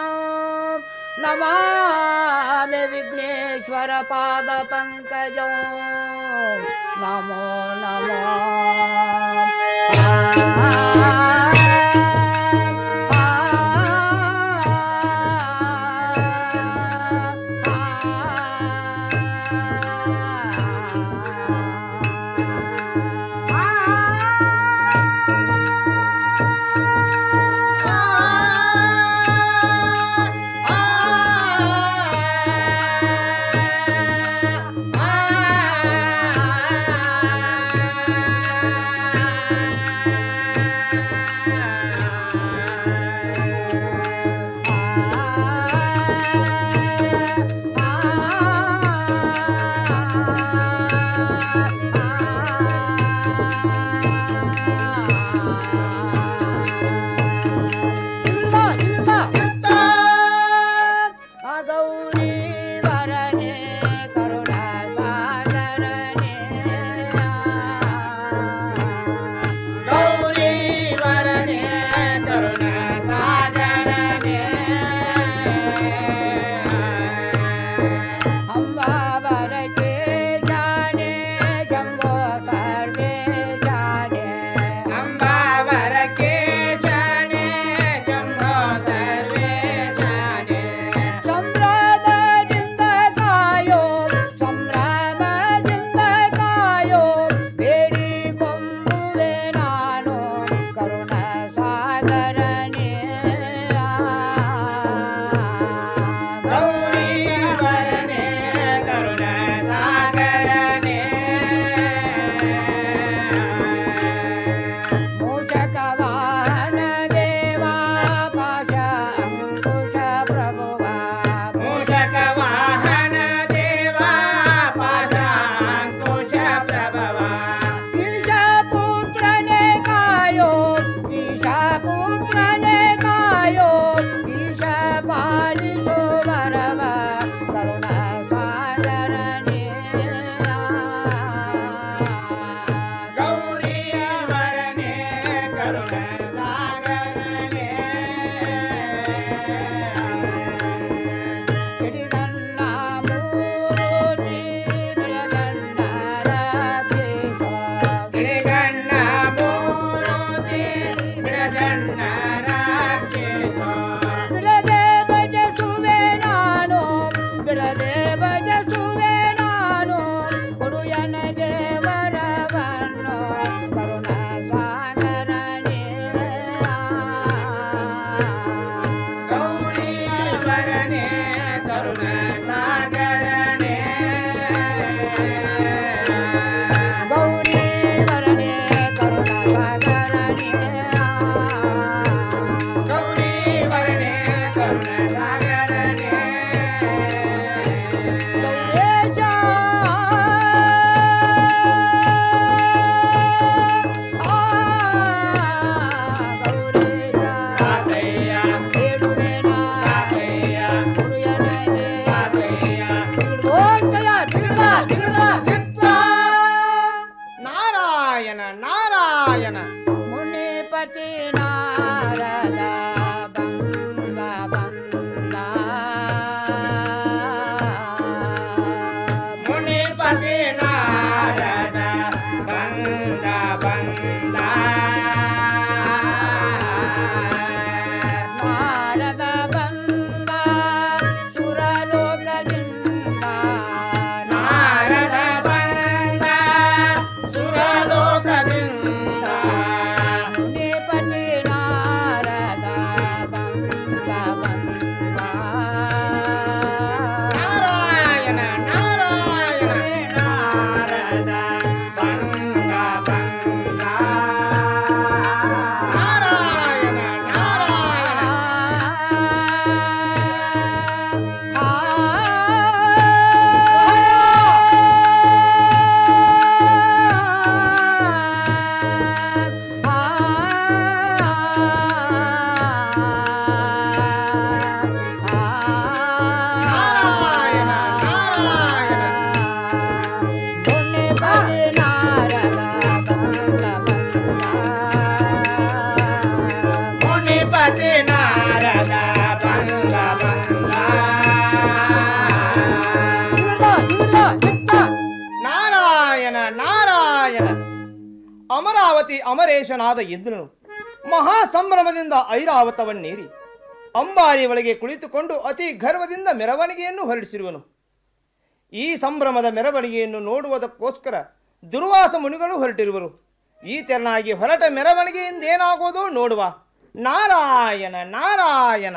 ನಮಾಮಿ ವಿಘ್ನೇಶ್ವರ ಪಾದ ಪಂಕಜ ನಮೋ ನಮೋ ಗೌರಿ ವರನೆ ಕರುಣಾಸಾಗರನೆ ಗೌರಿ ವರನೆ ಕರುಣಾಸಾಗರನೆ ಗೌರೇಶ ನಾರಾಯಣ ನಾರಾಯಣ ಮುನಿಪತಿ ನಾರದ ಬಂದ ಬಂದ ಮುನಿಪತಿ ನಾರದ ಬಂದ ಬಂದ ನಾರದ ಬಂದ ಸುರಲೋಕದಿಂದ ನಾರದ ಬಂದ ಸುರಲೋಕದಿಂದ ಮುನಿಪತಿ ನಾರದ ಬಂದ ಬಂದ ನಾರಾಯಣ ನಾರಾಯಣ ನಾರದ ಬಂದ ಬಂದ ನಾರಾಯಣ ನಾರಾಯಣ ನಾರಾಯಣ ನಾರಾಯಣ ಮುನಿಪತಿ ನಾರದ ಬಂದ ಮುನಿಪತಿ ನಾರದ ಬಂದ ಬಂದ ನಾರಾಯಣ ನಾರಾಯಣ ಅಮರಾವತಿ ಅಮರೇಶನಾದ ಇಂದ್ರನು ಮಹಾ ಸಂಭ್ರಮದಿಂದ ಐರಾವತವನ್ನೇರಿ ಅಂಬಾರಿ ಒಳಗೆ ಕುಳಿತುಕೊಂಡು ಅತಿ ಗರ್ವದಿಂದ ಮೆರವಣಿಗೆಯನ್ನು ಹೊರಡಿಸಿರುವನು ಈ ಸಂಭ್ರಮದ ಮೆರವಣಿಗೆಯನ್ನು ನೋಡುವುದಕ್ಕೋಸ್ಕರ ದುರ್ವಾಸ ಮುನಿಗಳು ಹೊರಟಿರುವರು ಈ ತೆರನಾಗಿ ಹೊರಟ ಮೆರವಣಿಗೆಯಿಂದ ಏನಾಗೋದು ನೋಡುವ ನಾರಾಯಣ ನಾರಾಯಣ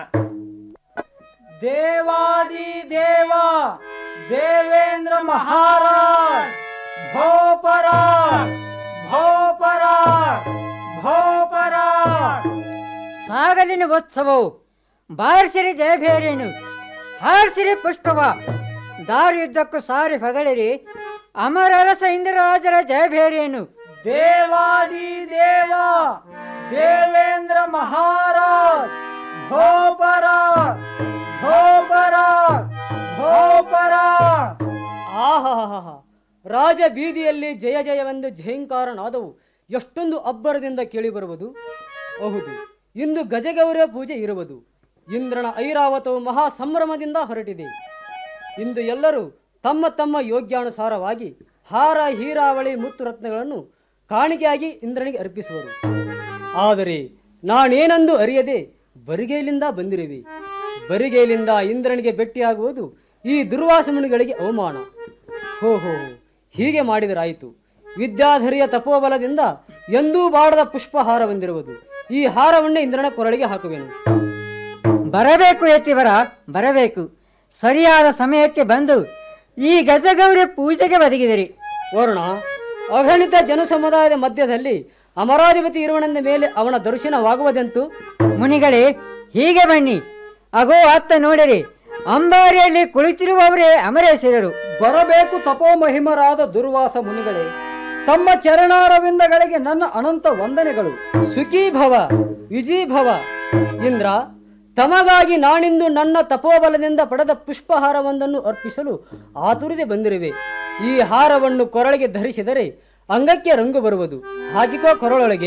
ದೇವಾದಿ ದೇವ ದೇವೇಂದ್ರ ಮಹಾರಾಜ್ ಭೋಪರ ಭೋಪರ ಭೋಪರ ಸಾಗಲಿನ ಉತ್ಸವವು ಬಾರಿಸಿರಿ ಜಯಭೇರೇನು ಹಾರಿಸಿರಿ ಪುಷ್ಪವ ದಾರಿಯುದ್ದಕ್ಕೂ ಸಾರಿ ಹೊಗಳಿರಿ ಅಮರರಸ ಇಂದ್ರರಾಜರ ಜಯಭೇರೇನು ದೇವಾದಿ ದೇವ ದೇವೇಂದ್ರ ಮಹಾರಾಜ್ ಭೋಪರ ಭೋಪರ ಭೋಪರ ಆಹಾಹಾಹಾ ರಾಜ ಬೀದಿಯಲ್ಲಿ ಜಯ ಜಯವೆಂದು ಝೇಂಕಾರನಾದವು ಎಷ್ಟೊಂದು ಅಬ್ಬರದಿಂದ ಕೇಳಿಬರುವುದು ಹೌದು ಇಂದು ಗಜಗೌರ ಪೂಜೆ ಇರುವುದು ಇಂದ್ರನ ಐರಾವತವು ಮಹಾ ಸಂಭ್ರಮದಿಂದ ಹೊರಟಿದೆ ಇಂದು ಎಲ್ಲರೂ ತಮ್ಮ ತಮ್ಮ ಯೋಗ್ಯಾನುಸಾರವಾಗಿ ಹಾರ ಹೀರಾವಳಿ ಮುತ್ತು ರತ್ನಗಳನ್ನು ಕಾಣಿಕೆಯಾಗಿ ಇಂದ್ರನಿಗೆ ಅರ್ಪಿಸುವರು ಆದರೆ ನಾನೇನೆಂದು ಅರಿಯದೆ ಬರಿಗೈಲಿಂದ ಬಂದಿರುವೆ ಬರಿಗೈಲಿಂದ ಇಂದ್ರನಿಗೆ ಭೇಟಿಯಾಗುವುದು ಈ ದುರ್ವಾಸ ಮುನಿಗಳಿಗೆ ಅವಮಾನ ಹೋ ಹೋ ಹೋ. ಹೀಗೆ ಮಾಡಿದರಾಯಿತು ವಿದ್ಯಾಧರಿಯ ತಪೋಬಲದಿಂದ ಎಂದೂ ಬಾಡದ ಪುಷ್ಪಹಾರವೆಂದಿರುವುದು ಈ ಹಾರವನ್ನೇ ಇಂದ್ರನ ಕೊರಳಿಗೆ ಹಾಕುವೆನು ಬರಬೇಕು ಯತಿವರ ಬರಬೇಕು ಸರಿಯಾದ ಸಮಯಕ್ಕೆ ಬಂದು ಈ ಗಜಗೌರಿ ಪೂಜೆಗೆ ಒದಗಿದಿರಿ ವರುಣ ಅಗಣಿತ ಜನಸಮುದಾಯದ ಮಧ್ಯದಲ್ಲಿ ಅಮರಾಧಿಪತಿ ಇರುವನೆಂದ ಮೇಲೆ ಅವನ ದರ್ಶನವಾಗುವುದೆಂತು ಮುನಿಗಳೇ ಹೀಗೆ ಬನ್ನಿ ಅಗೋ ಅತ್ತ ನೋಡಿರಿ ಅಂಬಾರಿಯಲ್ಲಿ ಕುಳಿತಿರುವವರೇ ಅಮರೇಶ್ವರರು ಬರಬೇಕು ತಪೋಮಹಿಮರಾದ ದುರ್ವಾಸ ಮುನಿಗಳೇ ತಮ್ಮ ಚರಣಾರವಿಂದಗಳಿಗೆ ನನ್ನ ಅನಂತ ವಂದನೆಗಳು ಸುಖೀ ಭವ ವಿಜಯ್ ಭವ ಇಂದ್ರ ತಮಗಾಗಿ ನಾನಿಂದು ನನ್ನ ತಪೋಬಲದಿಂದ ಪಡೆದ ಪುಷ್ಪಹಾರವೊಂದನ್ನು ಅರ್ಪಿಸಲು ಆತುರದೆ ಬಂದಿರುವೆ ಈ ಹಾರವನ್ನು ಕೊರಳಿಗೆ ಧರಿಸಿದರೆ ಅಂಗಕ್ಕೆ ರಂಗು ಬರುವುದು ಹಾಕಿಕೋ ಕೊರಳೊಳಗೆ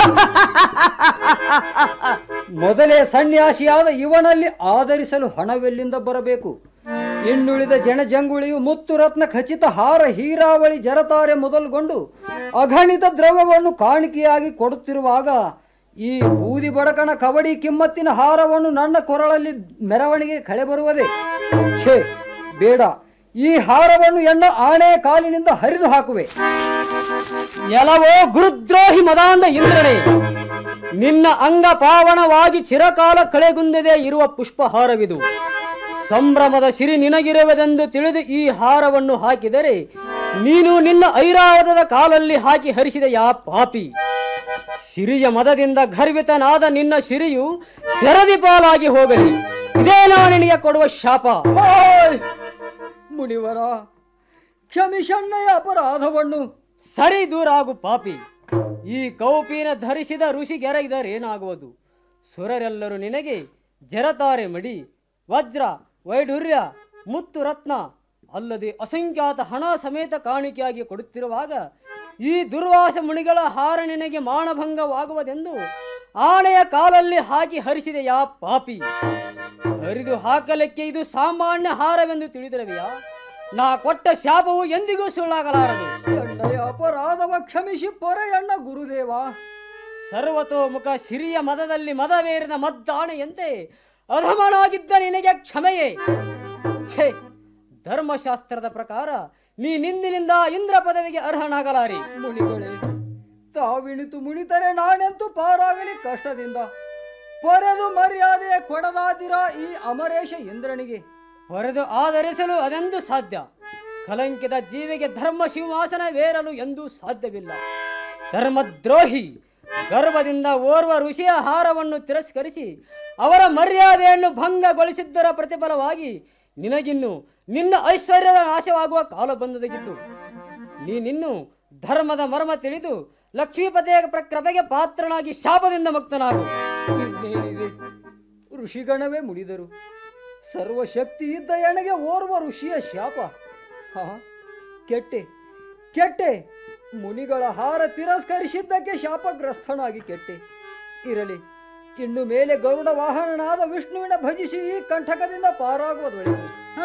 ಮೊದಲೇ ಸನ್ಯಾಸಿಯಾದ ಇವನಲ್ಲಿ ಆಧರಿಸಲು ಹಣವೆಲ್ಲಿಂದ ಬರಬೇಕು ಇನ್ನುಳಿದ ಜನಜಂಗುಳಿಯು ಮುತ್ತು ರತ್ನ ಖಚಿತ ಹಾರ ಹೀರಾವಳಿ ಜರತಾರೆ ಮೊದಲುಗೊಂಡು ಅಗಣಿತ ದ್ರವ್ಯವನ್ನು ಕಾಣಿಕೆಯಾಗಿ ಕೊಡುತ್ತಿರುವಾಗ ಈ ಬೂದಿ ಬಡಕಣ ಕವಡಿ ಕಿಮ್ಮತ್ತಿನ ಹಾರವನ್ನು ನನ್ನ ಕೊರಳಲ್ಲಿ ಮೆರವಣಿಗೆ ಕಳೆ ಬರುವುದೇ ಛೇ ಬೇಡ ಈ ಹಾರವನ್ನು ಎನ್ನ ಆಣೆ ಕಾಲಿನಿಂದ ಹರಿದು ಹಾಕುವೆ ಎಲವೋ ಗುರುದ್ರೋಹಿ ಮದಾಂಧ ಇಂದ್ರನೇ ನಿನ್ನ ಅಂಗ ಪಾವನವಾಗಿ ಚಿರಕಾಲ ಕಳೆಗುಂದದೆ ಇರುವ ಪುಷ್ಪಹಾರವಿದು ಸಂಭ್ರಮದ ಸಿರಿ ನಿನಗಿರುವುದೆಂದು ತಿಳಿದು ಈ ಹಾರವನ್ನು ಹಾಕಿದರೆ ನೀನು ನಿನ್ನ ಐರಾವತದ ಕಾಲಲ್ಲಿ ಹಾಕಿ ಹರಿಸಿದ ಯಾ ಪಾಪಿ ಸಿರಿಯ ಮದದಿಂದ ಗರ್ವಿತನಾದ ನಿನ್ನ ಸಿರಿಯು ಸೆರದಿ ಪಾಲಾಗಿ ಹೋಗಲಿ ಇದೇ ನಾನು ನಿನಗೆ ಕೊಡುವ ಶಾಪ ಮುನಿವರ ಕ್ಷಮಿಸಣ್ಣಯ ಅಪರಾಧವನ್ನು ಸರಿ ದೂರಾಗು ಪಾಪಿ ಈ ಕೌಪಿನ ಧರಿಸಿದ ಋಷಿಗೆರಗಿದರೇನಾಗುವುದು ಸುರರೆಲ್ಲರೂ ನಿನಗೆ ಜರತಾರೆ ಮಡಿ ವಜ್ರ ವೈಢೂರ್ಯ ಮುತ್ತು ರತ್ನ ಅಲ್ಲದೆ ಅಸಂಖ್ಯಾತ ಹಣ ಸಮೇತ ಕಾಣಿಕೆಯಾಗಿ ಕೊಡುತ್ತಿರುವಾಗ ಈ ದುರ್ವಾಸ ಮುನಿಗಳ ಹಾರ ನಿನಗೆ ಮಾನಭಂಗವಾಗುವುದೆಂದು ಆಣೆಯ ಕಾಲಲ್ಲಿ ಹಾಕಿ ಹರಿಸಿದೆ ಯಾ ಪಾಪಿ ಹರಿದು ಹಾಕಲಿಕ್ಕೆ ಇದು ಸಾಮಾನ್ಯ ಹಾರವೆಂದು ತಿಳಿದಿರವೆಯಾ ನಾ ಕೊಟ್ಟ ಶಾಪವು ಎಂದಿಗೂ ಸುಳ್ಳಾಗಲಾರದು ಎಣ್ಣೆಯ ಅಪರಾಧವ ಕ್ಷಮಿಸಿ ಪೊರೆಯಣ್ಣ ಗುರುದೇವ ಸರ್ವತೋಮುಖ ಸಿರಿಯ ಮದದಲ್ಲಿ ಮದವೇರಿದ ಮದ್ದಾಣೆಯಂತೆ ಅಧಮನಾಗಿದ್ದ ನಿನಗೆ ಕ್ಷಮೆಯೇ ಛೇ ಧರ್ಮಶಾಸ್ತ್ರದ ಪ್ರಕಾರ ನೀ ನಿಂದಿನಿಂದ ಇಂದ್ರ ಪದವಿಗೆ ಅರ್ಹನಾಗಲಾರಿ ಮುನಿಗಳೇ ತಾವಿಣಿತು ಮುನಿತರೆ ನಾನೆಂತೂ ಪಾರಾಗಲಿ ಕಷ್ಟದಿಂದ ಪೊರೆದು ಮರ್ಯಾದೆ ಕೊಡದಾದಿರ ಈ ಅಮರೇಶ ಇಂದ್ರನಿಗೆ ಹೊರೆದು ಆಧರಿಸಲು ಅದೆಂದು ಸಾಧ್ಯ ಕಲಂಕಿತ ಜೀವಿಗೆ ಧರ್ಮ ಸಿಂಹಾಸನವೇರಲು ಎಂದೂ ಸಾಧ್ಯವಿಲ್ಲ ಧರ್ಮದ್ರೋಹಿ ಗರ್ವದಿಂದ ಓರ್ವ ಋಷಿಯ ಹಾರವನ್ನು ತಿರಸ್ಕರಿಸಿ ಅವರ ಮರ್ಯಾದೆಯನ್ನು ಭಂಗಗೊಳಿಸಿದ್ದರ ಪ್ರತಿಫಲವಾಗಿ ನಿನಗಿನ್ನು ನಿನ್ನ ಐಶ್ವರ್ಯದ ನಾಶವಾಗುವ ಕಾಲ ಬಂದದಗಿತ್ತು ನೀನಿನ್ನು ಧರ್ಮದ ಮರ್ಮ ತಿಳಿದು ಲಕ್ಷ್ಮೀಪತಿಯ ಪ್ರ- ಕೃಪೆಗೆ ಪಾತ್ರನಾಗಿ ಶಾಪದಿಂದ ಮುಕ್ತನಾಗು ಇನ್ನೇನಿದೆ ಋಷಿಗಣವೇ ಮುಡಿದರು ಸರ್ವಶಕ್ತಿ ಇದ್ದ ಎಣಗೆ ಓರ್ವ ಋಷಿಯ ಶಾಪ ಹಾ ಕೆಟ್ಟೆ ಕೆಟ್ಟೆ ಮುನಿಗಳ ಹಾರ ತಿರಸ್ಕರಿಸಿದ್ದಕ್ಕೆ ಶಾಪಗ್ರಸ್ತನಾಗಿ ಕೆಟ್ಟೆ ಇರಲಿ ಇನ್ನು ಮೇಲೆ ಗರುಡ ವಾಹನನಾದ ವಿಷ್ಣುವಿನ ಭಜಿಸಿ ಈ ಕಂಠಕದಿಂದ ಪಾರಾಗುವುದೊಳ್ಳೆಯದು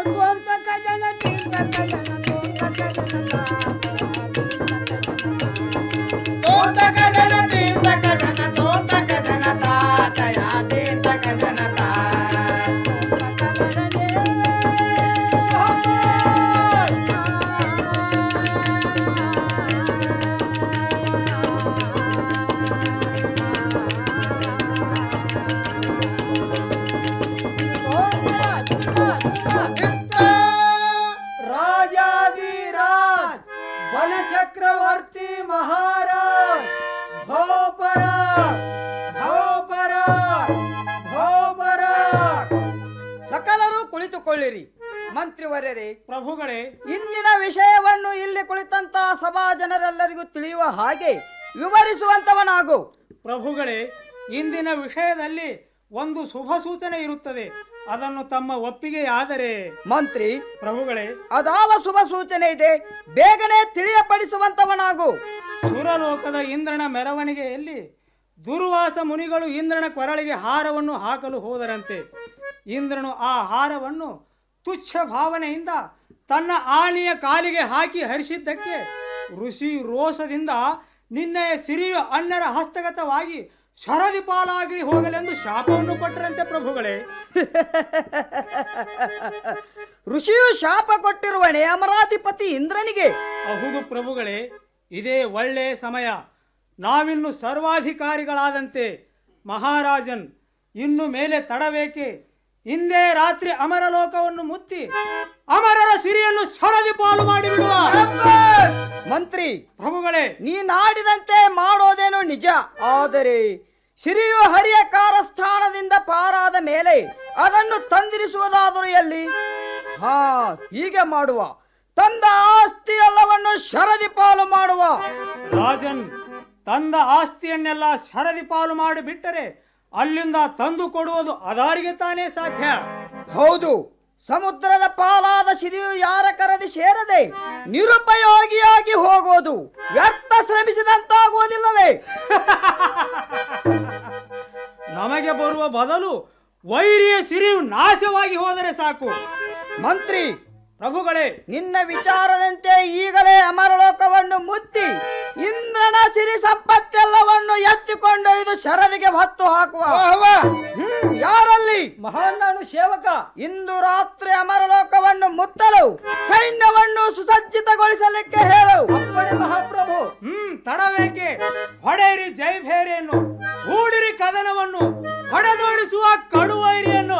ರಾಜಾದಿರಾಜ್ ಬನ ಚಕ್ರವರ್ತಿ ಮಹಾರಾಜ್ ಭೋಪರ ಭೋಪರ ಭೋಪರ ಸಕಲರು ಕುಳಿತುಕೊಳ್ಳಿರಿ ಮಂತ್ರಿವರ್ಯರೇ ಪ್ರಭುಗಳೇ ಇಂದಿನ ವಿಷಯವನ್ನು ಇಲ್ಲಿ ಕುಳಿತಂತ ಸಭಾ ಜನರೆಲ್ಲರಿಗೂ ತಿಳಿಯುವ ಹಾಗೆ ವಿವರಿಸುವಂತವನಾಗು ಪ್ರಭುಗಳೇ ಇಂದಿನ ವಿಷಯದಲ್ಲಿ ಒಂದು ಶುಭ ಸೂಚನೆ ಇರುತ್ತದೆ ಅದನ್ನು ತಮ್ಮ ಒಪ್ಪಿಗೆಯಾದರೆ ಮಂತ್ರಿ ಪ್ರಭುಗಳೇ ಅದಾವ ಶುಭ ಸೂಚನೆ ಇದೆ ಬೇಗನೆ ತಿಳಿಯಪಡಿಸುವಂತವನಾಗು ಸುರಲೋಕದ ಇಂದ್ರನ ಮೆರವಣಿಗೆಯಲ್ಲಿ ದುರ್ವಾಸ ಮುನಿಗಳು ಇಂದ್ರನ ಕೊರಳಿಗೆ ಹಾರವನ್ನು ಹಾಕಲು ಹೋದರಂತೆ ಇಂದ್ರನು ಆ ಹಾರವನ್ನು ತುಚ್ಛ ಭಾವನೆಯಿಂದ ತನ್ನ ಆನೆಯ ಕಾಲಿಗೆ ಹಾಕಿ ಹರಿಸಿದ್ದಕ್ಕೆ ಋಷಿ ರೋಷದಿಂದ ನಿನ್ನೆಯ ಸಿರಿಯ ಅಣ್ಣರ ಹಸ್ತಗತವಾಗಿ ಶರದಿ ಪಾಲಾಗಿ ಹೋಗಲೆಂದು ಶಾಪವನ್ನು ಕೊಟ್ಟರಂತೆ ಪ್ರಭುಗಳೇ ಋಷಿಯು ಶಾಪ ಕೊಟ್ಟಿರುವನೆ ಅಮರಾಧಿಪತಿ ಇಂದ್ರನಿಗೆ ಹೌದು ಪ್ರಭುಗಳೇ ಇದೇ ಒಳ್ಳೆಯ ಸಮಯ ನಾವಿನ್ನು ಸರ್ವಾಧಿಕಾರಿಗಳಾದಂತೆ ಮಹಾರಾಜನ್ ಇನ್ನು ಮೇಲೆ ತಡಬೇಕೆ ಇಂದೇ ರಾತ್ರಿ ಅಮರಲೋಕವನ್ನು ಮುತ್ತಿ ಅಮರರ ಸಿರಿಯನ್ನು ಸರದಿ ಪಾಲು ಮಾಡಿಬಿಡುವ ಮಂತ್ರಿ ಪ್ರಭುಗಳೇ ನೀನಾಡಿದಂತೆ ಮಾಡೋದೇನೋ ನಿಜ ಆದರೆ ಸಿರಿಯು ಹರಿಯ ಕಾರಸ್ಥಾನದಿಂದ ಪಾರಾದ ಮೇಲೆ ಅದನ್ನು ತಂದಿರಿಸುವುದಾದರೂ ಎಲ್ಲಿ ಹಾ ಹೀಗೆ ಮಾಡುವ ತಂದ ಆಸ್ತಿ ಎಲ್ಲವನ್ನು ಶರದಿ ಪಾಲು ಮಾಡುವ ರಾಜನ್ ತಂದ ಆಸ್ತಿಯನ್ನೆಲ್ಲ ಸರದಿ ಪಾಲು ಮಾಡಿಬಿಟ್ಟರೆ ಅಲ್ಲಿಂದ ತಂದು ಕೊಡುವುದು ಅದಾರಿಗೆ ತಾನೇ ಸಾಧ್ಯ ಹೌದು ಸಮುದ್ರದ ಪಾಲಾದ ಸಿರಿಯು ಯಾರ ಕರದಿ ಸೇರದೆ ನಿರುಪಯೋಗಿಯಾಗಿ ಹೋಗುವುದು ವ್ಯರ್ಥ ಶ್ರಮಿಸಿದಂತಾಗುವುದಿಲ್ಲವೇ ನಮಗೆ ಬರುವ ಬದಲು ವೈರಿಯ ಸಿರಿಯು ನಾಶವಾಗಿ ಹೋದರೆ ಸಾಕು ಮಂತ್ರಿ ಪ್ರಭುಗಳೇ ನಿನ್ನ ವಿಚಾರದಂತೆ ಈಗಲೇ ಅಮರಲೋಕವನ್ನು ಮುತ್ತಿ ಇಂದ್ರನ ಸಿರಿ ಸಂಪತ್ತೆಲ್ಲವನ್ನು ಎತ್ತಿಕೊಂಡೊಯ್ದು ಶರದಿಗೆ ಹೊತ್ತು ಹಾಕುವ ಹ್ಮ್, ಯಾರಲ್ಲಿ ಮಹಾನ್ ನಾನು ಸೇವಕ ಇಂದು ರಾತ್ರಿ ಅಮರಲೋಕವನ್ನು ಮುತ್ತಲು ಸೈನ್ಯವನ್ನು ಸುಸಜ್ಜಿತಗೊಳಿಸಲಿಕ್ಕೆ ಹೇಳು ಮಹಾಪ್ರಭು ಹ್ಮ್ ತಡವೇಕೆ ಹೊಡೆಯಿರಿ ಜೈಭೇರಿಯನ್ನು ಹೂಡಿರಿ ಕದನವನ್ನು ಹೊಡೆದೋಡಿಸುವ ಕಡುವೈರಿಯನ್ನು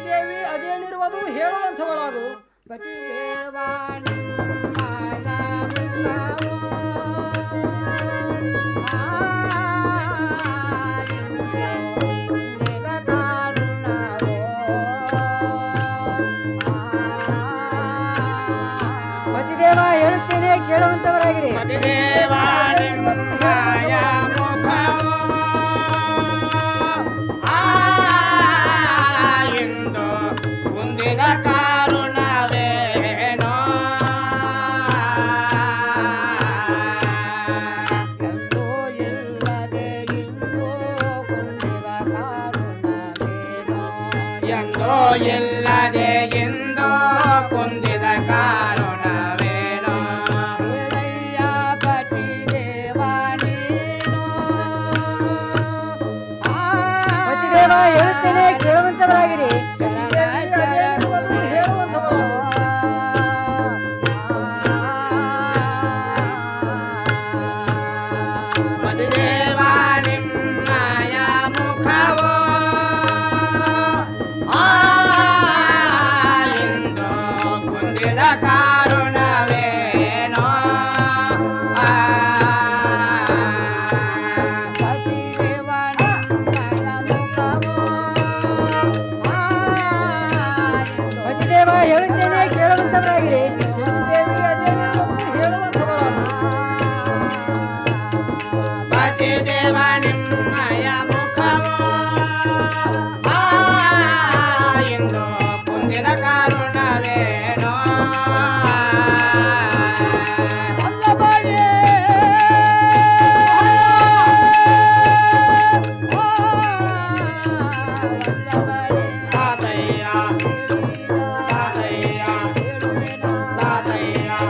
ಶಚಿದೇವಿ ಅದೇನಿರುವುದು ಹೇಳುವಂಥವಳಾಗು ಪತಿದೇವ ಹೇಳುತ್ತೇನೆ ಕೇಳುವಂತವರಾಗಿರಿ ಎಂದು ಮುಂದಿನ ಕಾರುಣವೇನೋ ಎಂದು ಇಲ್ಲದೆ ಇಂದು ಕುಂದಿದ ಕಾರುಣವೇನೋ ಎಂದೋ ಇಲ್ಲದೆ ಎಂದು ಕುಂದಿದ ಕಾರುಣವೇನೋ ಇಳೆಯ ಪತಿ ದೇವ ನೀನು ಪತಿದೇವ ಹೇಳುತ್ತೇನೆ ಕೇಳುವಂತವರಾಗಿರಿ ಮಧುದೇವ ನಿಮ್ಮಯ ಮುಖವೋ ಆ ಎಂದು ಕುಂದಿದ ಕಾರುಣವೇನೋ ಆ ಮಧುದೇವ ನಿಮ್ಮಯ ಮುಖವೋ ಪತಿದೇವ ಹೇಳುತ್ತೇನೆ ಕೇಳುವಂತವರಾಗಿರಿ ಪತಿದೇವ ನಿಮ್ಮಯ ಮುಖವೋ ಆ ಎಂದು ಕುಂದಿದ ಕಾರುಣವೇನೋ ತಾತಯ್ಯ ತಾತಯ್ಯ ತಾತಯ್ಯ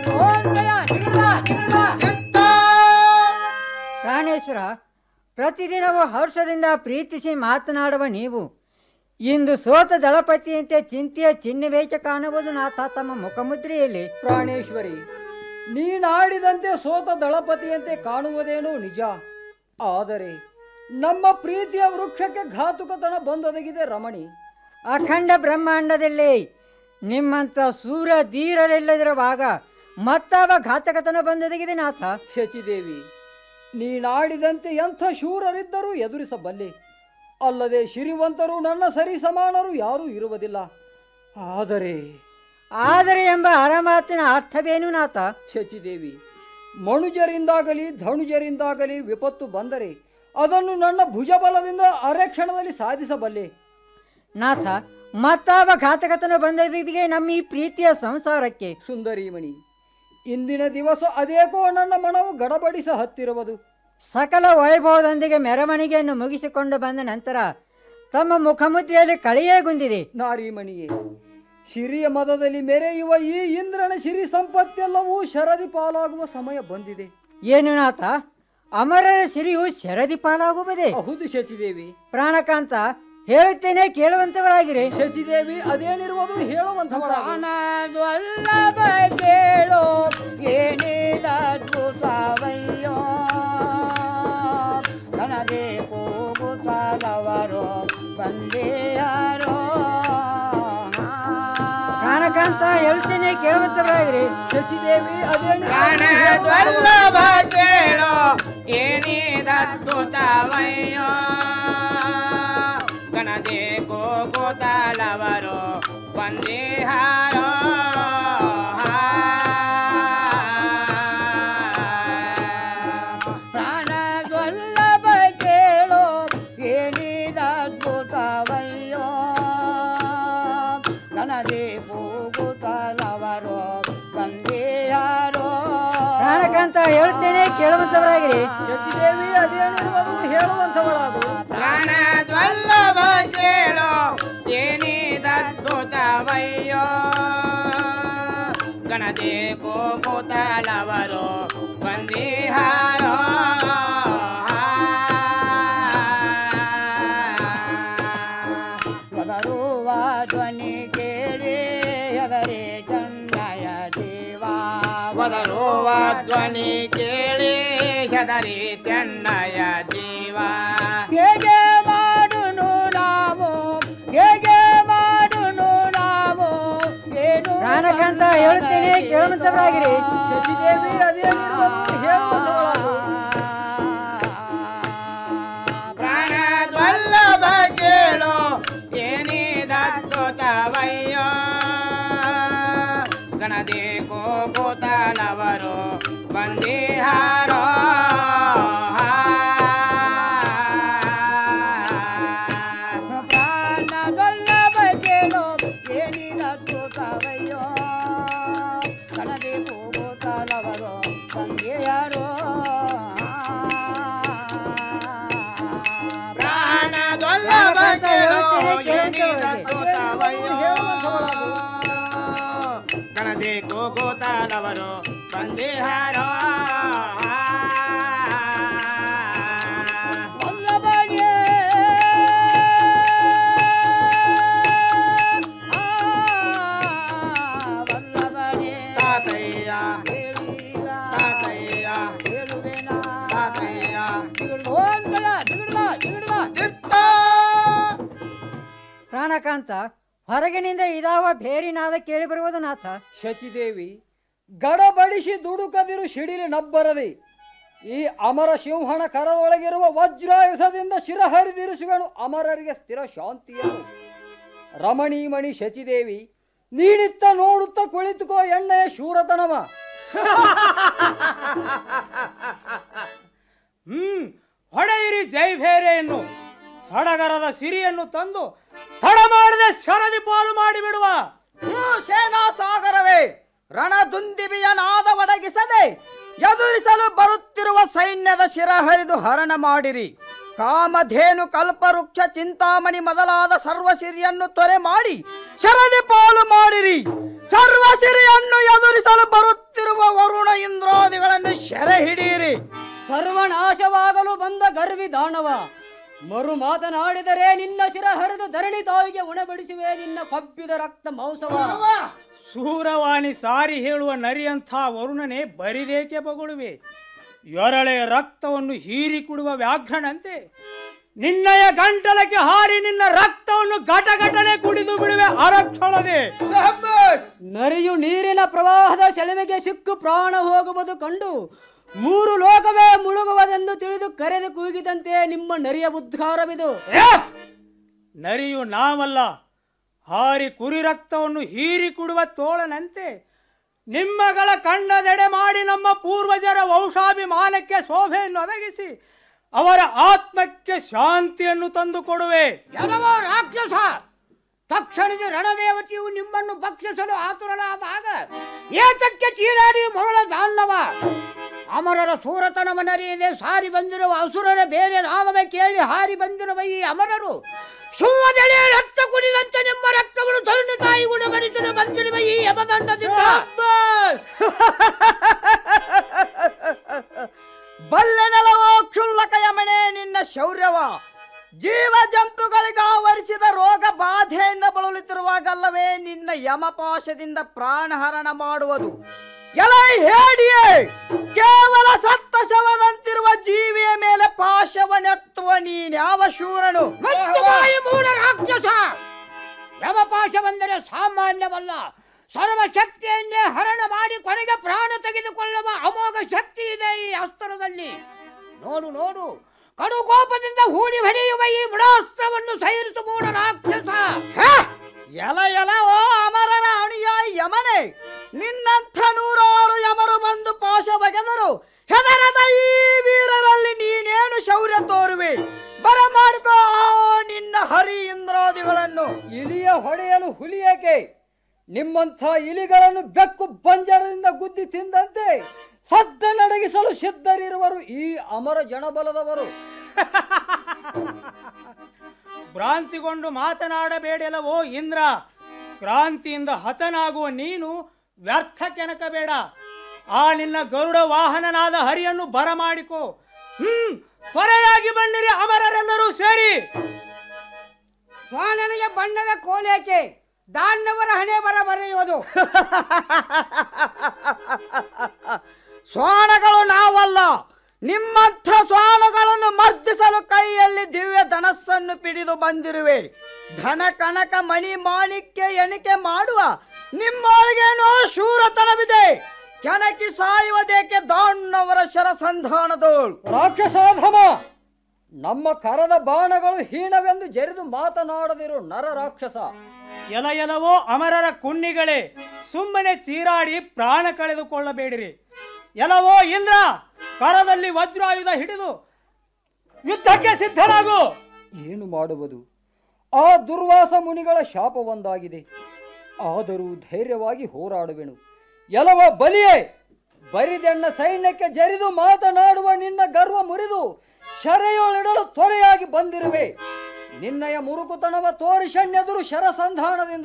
ಪ್ರಾಣೇಶ್ವರ ಪ್ರತಿದಿನವೂ ಹರ್ಷದಿಂದ ಪ್ರೀತಿಸಿ ಮಾತನಾಡುವ ನೀವು ಇಂದು ಸೋತ ದಳಪತಿಯಂತೆ ಚಿಂತೆಯ ಚಿಹ್ನೆವೇಚ ಕಾಣುವುದು ನಾಥ ತಮ್ಮ ಮುಖಮುದ್ರೆಯಲ್ಲಿ ಪ್ರಾಣೇಶ್ವರಿ ನೀನಾಡಿದಂತೆ ಸೋತ ದಳಪತಿಯಂತೆ ಕಾಣುವುದೇನೋ ನಿಜ ಆದರೆ ನಮ್ಮ ಪ್ರೀತಿಯ ವೃಕ್ಷಕ್ಕೆ ಘಾತುಕತನ ಬಂದೊದಗಿದೆ ರಮಣಿ ಅಖಂಡ ಬ್ರಹ್ಮಾಂಡದಲ್ಲಿ ನಿಮ್ಮಂಥ ಸೂರ ಧೀರರಿಲ್ಲದಿರುವಾಗ ಮತ್ತಾವ ಘಾತಕತನ ಬಂದೊದಗಿದೆ ನಾಥ ಶಚಿದೇವಿ ನೀನಾಡಿದಂತೆ ಎಂಥ ಶೂರರಿದ್ದರೂ ಎದುರಿಸಬಲ್ಲೆ ಅಲ್ಲದೆ ಶಿರಿವಂತರು ನನ್ನ ಸರಿ ಸಮಾನರು ಯಾರೂ ಇರುವುದಿಲ್ಲ ಆದರೆ ಆದರೆ ಎಂಬ ಅರಮಾತಿನ ಅರ್ಥವೇನು ನಾಥ ಶಚಿದೇವಿ ಮನುಜರಿಂದಾಗಲಿ ಧನುಜರಿಂದಾಗಲಿ ವಿಪತ್ತು ಬಂದರೆ ಅದನ್ನು ನನ್ನ ಭುಜಬಲದಿಂದ ಅರೆ ಕ್ಷಣದಲ್ಲಿ ಸಾಧಿಸಬಲ್ಲೆ ನಾಥ ಮತ್ತಾವ ಘಾತಕತನ ಬಂದದಿಗೆ ನಮ್ಮ ಈ ಪ್ರೀತಿಯ ಸಂಸಾರಕ್ಕೆ ಸುಂದರೀಮಣಿ ಇಂದಿನ ದಿವಸ ಅದೇಕೋ ನನ್ನ ಮನವು ಗಡಬಡಿಸ ಹತ್ತಿರುವುದು ಸಕಲ ವೈಭವದೊಂದಿಗೆ ಮೆರವಣಿಗೆಯನ್ನು ಮುಗಿಸಿಕೊಂಡು ಬಂದ ನಂತರ ತಮ್ಮ ಮುಖಮುದ್ರೆಯಲ್ಲಿ ಕಳೆಯೇಗುಂದಿದೆ ನಾರೀಮಣಿಯೇ ಶಿರಿಯ ಮದದಲ್ಲಿ ಮೆರೆಯುವ ಈ ಇಂದ್ರನ ಸಿರಿ ಸಂಪತ್ತೆಲ್ಲವೂ ಶರದಿ ಪಾಲಾಗುವ ಸಮಯ ಬಂದಿದೆ ಏನು ನಾಥ ಅಮರರ ಸಿರಿಯು ಶರದಿ ಪಾಲಾಗುವುದೇ ಹೌದು ಶಚಿದೇವಿ ಪ್ರಾಣಕಾಂತ ಹೇಳುತ್ತೇನೆ ಕೇಳುವಂತವರಾಗಿರಿ ಶಚಿದೇವಿ ಅದೇನಿರುವುದು ಹೇಳುವಂಥವಳಾಗು. ಪ್ರಾಣದೊಲ್ಲಭ ಕೇಳೋ ಏನಿದ ಅದ್ಭುತವಯ್ಯೋ ನನಗೆ ಕೂಗುತ್ತಲವರು ಬಂದೇಯಾರೋ ಪ್ರಾಣಕಾಂತ ಹೇಳುತ್ತೇನೆ ಕೇಳುವಂತವರಾಗಿರಿ ಶಚಿದೇವಿ ಪ್ರಾಣದೊಲ್ಲಭ ಕೇಳೋ ಏನಿದ ಅದ್ಭುತವಯ್ಯೋ ಗಣದೆ ಕೂಗುತ್ತಲವರು ಬಂದೇಹಾರೋ ಪ್ರಾಣದೊಲ್ಲಭ ಕೇಳೋ ಏನಿದ ಅದ್ಭುತವಯ್ಯೋ ಗಣದೆ ಕೂಗುತ್ತಲವರು ಬಂದೇಯಾರೋ ಪ್ರಾಣಕಾಂತ ಹೇಳುತ್ತೇನೆ ಕೇಳುವಂತವರಾಗಿರಿ ಶಚಿದೇವಿ ಅದೇನಿರುವುದು ಹೇಳುವಂಥವಳಾಗು ಪ್ರಾಣದೊಲ್ಲಭ ಕೇಳೋ ಏನಿದದ್ಭುತವಯ್ಯೋ ಗಣದೆ ಕೂಗುತ್ತಲವರು ಬಂದಿಹಾರೋ ಒದರುವ ಧ್ವನಿ ಕೇಳಿ ಹೆದರಿ ಚನ್ನಯ ದೇವ ಒದರುವ ಧ್ವನಿ ಕೇಳಿ ಹೆದರಿ ಚೆನ್ನಯ ಜೀವ ಹೇಗೆ ಮಾಡುನು ನಾವು ಹೇಗೆ ಮಾಡು ಕೇಳುವಂತವರಾಗಿರಿ ಶಚಿದೇವಿ ಅದೇನಿರುವುದು ಹೇಳುವಂತವಳಾಗು ಪ್ರಾಣದೊಲ್ಲಭ ಕೇಳು ಏನಿದದ್ಭುತವಯ್ಯೋ ಗಣದೇ ಕೂತನವರು ಬಂದಿಹಾರೋ ಪ್ರಾಣದೊಲ್ಲಭ ಕೇಳು ಏನಿದದ್ಭುತವಯ್ಯೋ ಗಣದೇ ಕೂತನವರು ಬಂದಿಹಾರೋ ಪ್ರಾಣದೊಲ್ಲಭ ಕೇಳು ಏನಿದದ್ಭುತವಯ್ಯೋ ಗಣದೇ ಕೂತನವರು ಬಂದಿಹಾರೋ ವಲ್ಲಭನೇ ವಲ್ಲಭನೇ ತಾತಯ್ಯ ತಾತಯ್ಯ ತಾತಯ್ಯ ಓಂಕಲ ಜಿಗಿಡ್ಬಾ ಜಿಗಿಡ್ಬಾ ದಿತ್ತ ಪ್ರಾಣಕಾಂತ ಹೊರಗಿನಿಂದ ಇದಾವ ಭೇರಿನಾದ ಕೇಳಿ ಬರುವುದು ನಾಥ ಶಚಿದೇವಿ ಗಡಬಡಿಸಿ ದುಡುಕದಿರು ಸಿಡಿಲಿ ನಬ್ಬರದೆ ಈ ಅಮರ ಸಿಂಹಣ ಕರದೊಳಗಿರುವ ವಜ್ರಾಯುಧದಿಂದ ಶಿರ ಹರಿದಿರಿಸುವೆನು ಅಮರರಿಗೆ ಸ್ಥಿರ ಶಾಂತಿಯನ್ನು ರಮಣೀಮಣಿ ಶಚಿದೇವಿ ನೀಡಿತ್ತ ನೋಡುತ್ತ ಕುಳಿತುಕೋ ಎಣ್ಣೆಯ ಶೂರತನವ ಹ್ಮ್ ಹೊಡೆಯಿರಿ ಜೈ ಭೇರೆಯನ್ನು ಸಡಗರದ ಸಿರಿಯನ್ನು ತಂದು ತಡ ಮಾಡದೆ ಶರದಿ ಪಾಲು ಮಾಡಿಬಿಡುವ ಸೇನಾ ಸಾಗರವೇ ರಣದುಂದಿಬಿಯ ನಾದ ಒಡಗಿಸದೆ ಎದುರಿಸಲು ಬರುತ್ತಿರುವ ಸೈನ್ಯದ ಶಿರ ಹರಿದು ಹರಣ ಮಾಡಿರಿ ಕಾಮಧೇನು ಕಲ್ಪವೃಕ್ಷ ಚಿಂತಾಮಣಿ ಮೊದಲಾದ ಸರ್ವಸಿರಿಯನ್ನು ತೊರೆ ಮಾಡಿ ಶರದಿ ಪಾಲು ಮಾಡಿರಿ ಸರ್ವಸಿರಿಯನ್ನು ಎದುರಿಸಲು ಬರುತ್ತಿರುವ ವರುಣ ಇಂದ್ರಾದಿಗಳನ್ನು ಸೆರೆ ಹಿಡಿಯಿರಿ ಸರ್ವನಾಶವಾಗಲು ಬಂದ ಗರ್ವಿ ದಾನವ ಮರು ಮಾತನಾಡಿದರೆ ನಿನ್ನ ಶಿರ ಹರಿದು ಧರಣಿ ತಾಯಿಗೆ ಉಣಬಡಿಸುವೆ ನಿನ್ನ ಕೊಬ್ಬಿದ ರಕ್ತ ಮೌಸವ ಸೂರವಾಣಿ ಸಾರಿ ಹೇಳುವ ನರಿಯಂಥ ವರುಣನೆ ಬರಿದೇಕೆ ಬಗುಳುವೆ ಯೊರಳೆ ರಕ್ತವನ್ನು ಹೀರಿ ಕುಡುವ ವ್ಯಾಘ್ರನಂತೆ ನಿನ್ನಯ ಗಂಟಲಕ್ಕೆ ಹಾರಿ ನಿನ್ನ ರಕ್ತವನ್ನು ಘಟಘಟನೆ ಕುಡಿದು ಬಿಡುವೆ ಅರಕ್ಷಣದೆ ನರಿಯು ನೀರಿನ ಪ್ರವಾಹದ ಸೆಳವೆಗೆ ಸಿಕ್ಕು ಪ್ರಾಣ ಹೋಗುವುದು ಕಂಡು ಮೂರು ಲೋಕವೇ ಮುಳುಗುವುದೆಂದು ತಿಳಿದು ಕರೆದು ಕೂಗಿದಂತೆ ನಿಮ್ಮ ನರಿಯ ಉದ್ಗಾರವಿದು ನರಿಯು ನಾವಲ್ಲ ಹಾರಿ ಕುರಿ ರಕ್ತವನ್ನು ಹೀರಿ ಕುಡುವ ತೋಳನಂತೆ ನಿಮ್ಮಗಳ ಕಣ್ಣದೆಡೆ ಮಾಡಿ ನಮ್ಮ ಪೂರ್ವಜರ ವಂಶಾಭಿಮಾನಕ್ಕೆ ಶೋಭೆಯನ್ನು ಒದಗಿಸಿ ಅವರ ಆತ್ಮಕ್ಕೆ ಶಾಂತಿಯನ್ನು ತಂದು ಕೊಡುವೆ ಎಲವೋ ರಾಕ್ಷಸ ತಕ್ಷಣದ ರಣದೇವತೆಯು ನಿಮ್ಮನ್ನು ಭಕ್ಷಿಸಲು ಆತುರಳಾದಾಗ ಏತಕ್ಕೆ ಚೀರಾಡಿ ಮರಳ ದಾನ್ನವ ಅಮರರ ಸೂರತನವನರಿಯದೆ ಸಾರಿ ಬಂದಿರುವ ಅಸುರರ ಬೇರೆ ನಾಮವೇ ಕೇಳಿ ಹಾರಿ ಬಂದಿರುವ ಈ ಅಮರರು ಸುಮ್ಮದೆಳೆ ರಕ್ತ ಕುಡಿದಂತೆ ನಿಮ್ಮ ರಕ್ತವನ್ನು ತಂದೆ ತಾಯಿ ಗುಣಪಡಿಸಲು ಬಂದಿರುವ ಈ ಯಮದಂಡದಿಂದ ಬಲ್ಲೆನೆಲವೋ ಕ್ಷುಲ್ಲಕ ಯಮನೆ ನಿನ್ನ ಶೌರ್ಯವ ಜೀವ ಜಂತುಗಳಿಗೆ ಆವರಿಸಿದ ರೋಗ ಬಾಧೆಯಿಂದ ಬಳಲುತ್ತಿರುವಾಗಲ್ಲವೇ ನಿನ್ನ ಯಮಪಾಶದಿಂದ ಪ್ರಾಣಹರಣ ಮಾಡುವುದು ಎಲೈ ಹೇಡಿಯೇ ಕೇವಲ ಸತ್ತ ಶವದಂತಿರುವ ಜೀವಿಯ ಮೇಲೆ ಪಾಶವನ್ನೆತ್ತುವ ನೀನ್ಯಾವ ಶೂರನು ಮಚ್ಚುಮಾಯಿ ಮೂಢ ರಾಕ್ಷಸ ಯಮಪಾಶವೆಂದರೆ ಸಾಮಾನ್ಯವಲ್ಲ ಸರ್ವ ಶಕ್ತಿಯನ್ನೇ ಹರಣ ಮಾಡಿ ಕೊನೆಗೆ ಪ್ರಾಣ ತೆಗೆದುಕೊಳ್ಳುವ ಅಮೋಘ ಶಕ್ತಿ ಇದೆ ಈ ಅಸ್ತ್ರದಲ್ಲಿ ನೋಡು ನೋಡು ಕಡು ಕೋಪದಿಂದ ಹೂಡಿ ಹೊಡೆಯುವ ಈ ಮುಡಾಸ್ತ್ರವನ್ನು ಸೈರಿಸು ಮೂಢ ರಾಕ್ಷಸ ಎಲ ಎಲ ಓ ಅಮರರ ಅಣಿಯ ಯಮನೆ ನಿನ್ನಂಥ ನೂರಾರು ಯಮರು ಬಂದು ಪಾಶ ಬಗೆದರು ಹೆದರದ ಈ ವೀರರಲ್ಲಿ ನೀನೇನು ಶೌರ್ಯ ತೋರುವೆ ಬರ ಮಾಡಿಕೋ ಆ ನಿನ್ನ ಹರಿ ಇಂದ್ರಾದಿಗಳನ್ನು ಇಲಿಯ ಹೊಡೆಯಲು ಹುಲಿಯೇಕೆ ನಿಮ್ಮಂಥ ಇಲಿಗಳನ್ನು ಬೆಕ್ಕು ಬಂಜರದಿಂದ ಗುದ್ದಿ ತಿಂದಂತೆ ಸದ್ದ ನಡಗಿಸಲು ಸಿದ್ಧರಿರುವರು ಈ ಅಮರ ಜನಬಲದವರು ಭ್ರಾಂತಿಗೊಂಡು ಮಾತನಾಡಬೇಡಲವೋ ಇಂದ್ರ ಕ್ರಾಂತಿಯಿಂದ ಹತನಾಗುವ ನೀನು ವ್ಯರ್ಥ ಕೆನಕಬೇಡ ಆ ನಿನ್ನ ಗರುಡ ವಾಹನನಾದ ಹರಿಯನ್ನು ಬರಮಾಡಿಕೋ ಹ್ಮ್ ತ್ವರೆಯಾಗಿ ಬಣ್ಣಿರಿ ಅಮರರೆಲ್ಲರೂ ಸೇರಿ ಸ್ವಾನನಿಗೆ ಬಣ್ಣದ ಕೋಲೇಕೆ ದಾಂಡವರ ಹಣೆ ಬರ ಬರೆಯುವುದು ಸ್ವಾನಗಳು ನಾವಲ್ಲ ನಿಮ್ಮಂಥ ಸ್ವಾನಗಳನ್ನು ಮರ್ದಿಸಲು ಕೈಯಲ್ಲಿ ದಿವ್ಯ ಧನಸ್ಸನ್ನು ಪಿಡಿದು ಬಂದಿರುವೆ ಧನ ಕನಕ ಮಣಿ ಮಾಣಿಕ್ಯ ಎಣಿಕೆ ಮಾಡುವ ನಿಮ್ಮೊಳಗೇನೋ ಶೂರತನವಿದೆ ಕೆಣಕಿ ಸಾಯುವುದೇಕೆ ದಾಣ್ಣವರ ಶರಸಂಧಾನದೋಳು ರಾಕ್ಷಸಾಧಮ ನಮ್ಮ ಕರದ ಬಾಣಗಳು ಹೀನವೆಂದು ಜರಿದು ಮಾತನಾಡದಿರು ನರ ರಾಕ್ಷಸ ಎಲ ಎಲವೋ ಅಮರರ ಕುನ್ನಿಗಳೇ ಸುಮ್ಮನೆ ಚೀರಾಡಿ ಪ್ರಾಣ ಕಳೆದುಕೊಳ್ಳಬೇಡಿರಿ ಎಲವೋ ಇಂದ್ರ ಕರದಲ್ಲಿ ವಜ್ರಾಯುಧ ಹಿಡಿದು ಯುದ್ಧಕ್ಕೆ ಸಿದ್ಧರಾಗು ಏನು ಮಾಡುವುದು ಆ ದುರ್ವಾಸ ಮುನಿಗಳ ಶಾಪ ಒಂದಾಗಿದೆ ಆದರೂ ಧೈರ್ಯವಾಗಿ ಹೋರಾಡುವೆನು ಎಲವ ಬಲಿಯೇ ಬರಿದೆಣ್ಣ ಸೈನ್ಯಕ್ಕೆ ಜರಿದು ಮಾತನಾಡುವ ನಿನ್ನ ಗರ್ವ ಮುರಿದು ಶರೆಯೋಳಿಡಲು ತ್ವರೆಯಾಗಿ ಬಂದಿರುವೆ ನಿನ್ನಯ ಮುರುಕುತನವ ತೋರಿಷಣ್ಣೆದುರು ಶರಸಂಧಾನದಿಂದ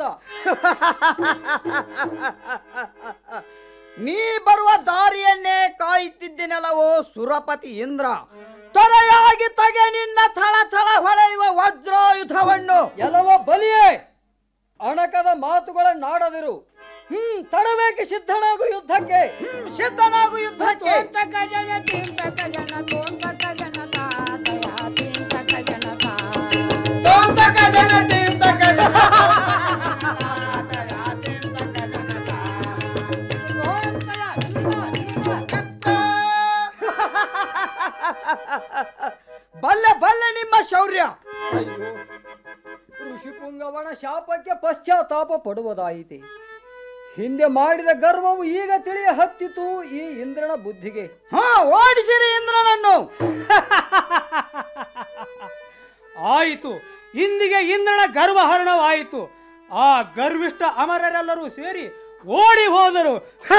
ನೀ ಬರುವ ದಾರಿಯನ್ನೇ ಕಾಯುತ್ತಿದ್ದೆನಲ್ಲವೋ ಸುರಪತಿ ಇಂದ್ರ ತ್ವರೆಯಾಗಿ ತಗೆ ನಿನ್ನ ಥಳ ಥಳ ಹೊಳೆಯುವ ವಜ್ರಾಯುಧವನ್ನು ಎಲ್ಲವ ಬಲಿಯೇ ಅಣಕದ ಮಾತುಗಳನ್ನಾಡದಿರು ಹ್ಮ್ ತಡಬೇಕೆ ಸಿದ್ಧನಾಗು ಯುದ್ಧಕ್ಕೆ ಸಿದ್ಧನಾಗು ಯುದ್ಧಕ್ಕೆ ಬಲ್ಲೆ ಬಲ್ಲೆ ನಿಮ್ಮ ಶೌರ್ಯ ಅಯ್ಯೋ ಋಷಿಪುಂಗವನ ಶಾಪಕ್ಕೆ ಪಶ್ಚಾತ್ತಾಪ ಪಡುವುದಾಯಿತೆ ಹಿಂದೆ ಮಾಡಿದ ಗರ್ವವು ಈಗ ತಿಳಿಯ ಹತ್ತಿತು ಈ ಇಂದ್ರನ ಬುದ್ಧಿಗೆ ಹಾ ಓಡಿಸಿರಿ ಇಂದ್ರನನ್ನು ಆಯಿತು ಇಂದಿಗೆ ಇಂದ್ರನ ಗರ್ವಹರಣವಾಯಿತು ಆ ಗರ್ವಿಷ್ಠ ಅಮರರೆಲ್ಲರೂ ಸೇರಿ ಓಡಿ ಹೋದರು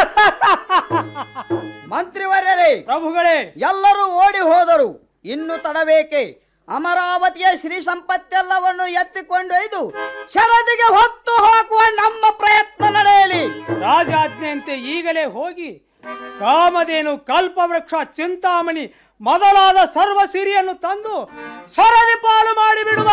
ಮಂತ್ರಿವರ್ಯರೇ ಪ್ರಭುಗಳೇ ಎಲ್ಲರೂ ಓಡಿ ಹೋದರು ಇನ್ನು ತಡಬೇಕೆ ಅಮರಾವತಿಯ ಶ್ರೀ ಸಂಪತ್ತೆಲ್ಲವನ್ನು ಎತ್ತಿಕೊಂಡೊಯ್ದು ಶರದಿಗೆ ಹೊತ್ತು ಹಾಕುವ ನಮ್ಮ ಪ್ರಯತ್ನ ನಡೆಯಲಿ ರಾಜಾಜ್ಞೆಯಂತೆ ಈಗಲೇ ಹೋಗಿ ಕಾಮಧೇನು ಕಲ್ಪವೃಕ್ಷ ಚಿಂತಾಮಣಿ ಮೊದಲಾದ ಸರ್ವ ಸಿರಿಯನ್ನು ತಂದು ಸರದಿ ಪಾಲು ಮಾಡಿಬಿಡುವ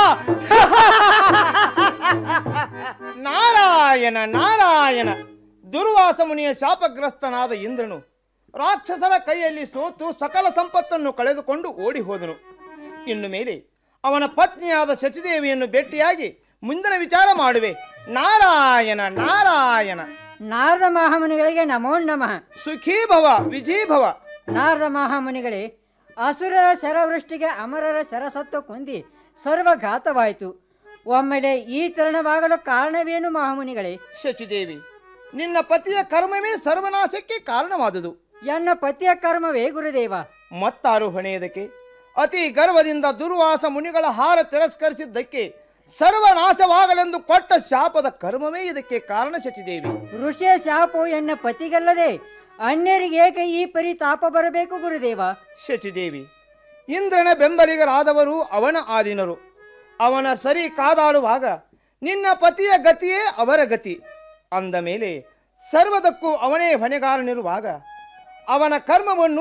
ನಾರಾಯಣ ನಾರಾಯಣ ದುರ್ವಾಸ ಮುನಿಯ ಶಾಪಗ್ರಸ್ತನಾದ ಇಂದ್ರನು ರಾಕ್ಷಸರ ಕೈಯಲ್ಲಿ ಸೋತು ಸಕಲ ಸಂಪತ್ತನ್ನು ಕಳೆದುಕೊಂಡು ಓಡಿ ಹೋದನು ಇನ್ನು ಮೇಲೆ ಅವನ ಪತ್ನಿಯಾದ ಶಚಿದೇವಿಯನ್ನು ಭೇಟಿಯಾಗಿ ಮುಂದಿನ ವಿಚಾರ ಮಾಡುವೆ ನಾರಾಯಣ ನಾರಾಯಣ ನಾರದ ಮಹಾಮುನಿಗಳಿಗೆ ನಮೋ ನಮಃ ಸುಖೀ ಭವ ವಿಜೀಭವ ನಾರದ ಮಹಾಮುನಿಗಳೇ ಅಸುರರ ಶರವೃಷ್ಟಿಗೆ ಅಮರರ ಶರಸತ್ವ ಕೊಂದಿ ಸರ್ವಘಾತವಾಯಿತು ಒಮ್ಮೆಲೆ ಈ ತರುಣವಾಗಲು ಕಾರಣವೇನು ಮಹಾಮುನಿಗಳೇ ಶಚಿದೇವಿ ನಿನ್ನ ಪತಿಯ ಕರ್ಮವೇ ಸರ್ವನಾಶಕ್ಕೆ ಕಾರಣವಾದುದು ಎನ್ನ ಪತಿಯ ಕರ್ಮವೇ ಗುರುದೇವ ಮತ್ತಾರು ಹೊಣೆಯದಕ್ಕೆ ಅತಿ ಗರ್ವದಿಂದ ದುರ್ವಾಸ ಮುನಿಗಳ ಹಾರ ತಿರಸ್ಕರಿಸಿದ್ದಕ್ಕೆ ಸರ್ವನಾಶವಾಗಲೆಂದು ಕೊಟ್ಟ ಶಾಪದ ಕರ್ಮವೇ ಇದಕ್ಕೆ ಕಾರಣ ಶಚಿದೇವಿ ಋಷಿಯ ಶಾಪವು ಎನ್ನ ಪತಿಗಲ್ಲದೆ ಅನ್ಯರಿಗೆ ಏಕೆ ಈ ಪರಿತಾಪ ಬರಬೇಕು ಗುರುದೇವ ಶಚಿದೇವಿ ಇಂದ್ರನ ಬೆಂಬಲಿಗರಾದವರು ಅವನ ಆಧೀನರು ಅವನ ಸರಿ ಕಾದಾಡುವಾಗ ನಿನ್ನ ಪತಿಯ ಗತಿಯೇ ಅವರ ಗತಿ ಅಂದ ಮೇಲೆ ಸರ್ವದಕ್ಕೂ ಅವನೇ ಹೊಣೆಗಾರನಿರುವಾಗ ಅವನ ಕರ್ಮವನ್ನು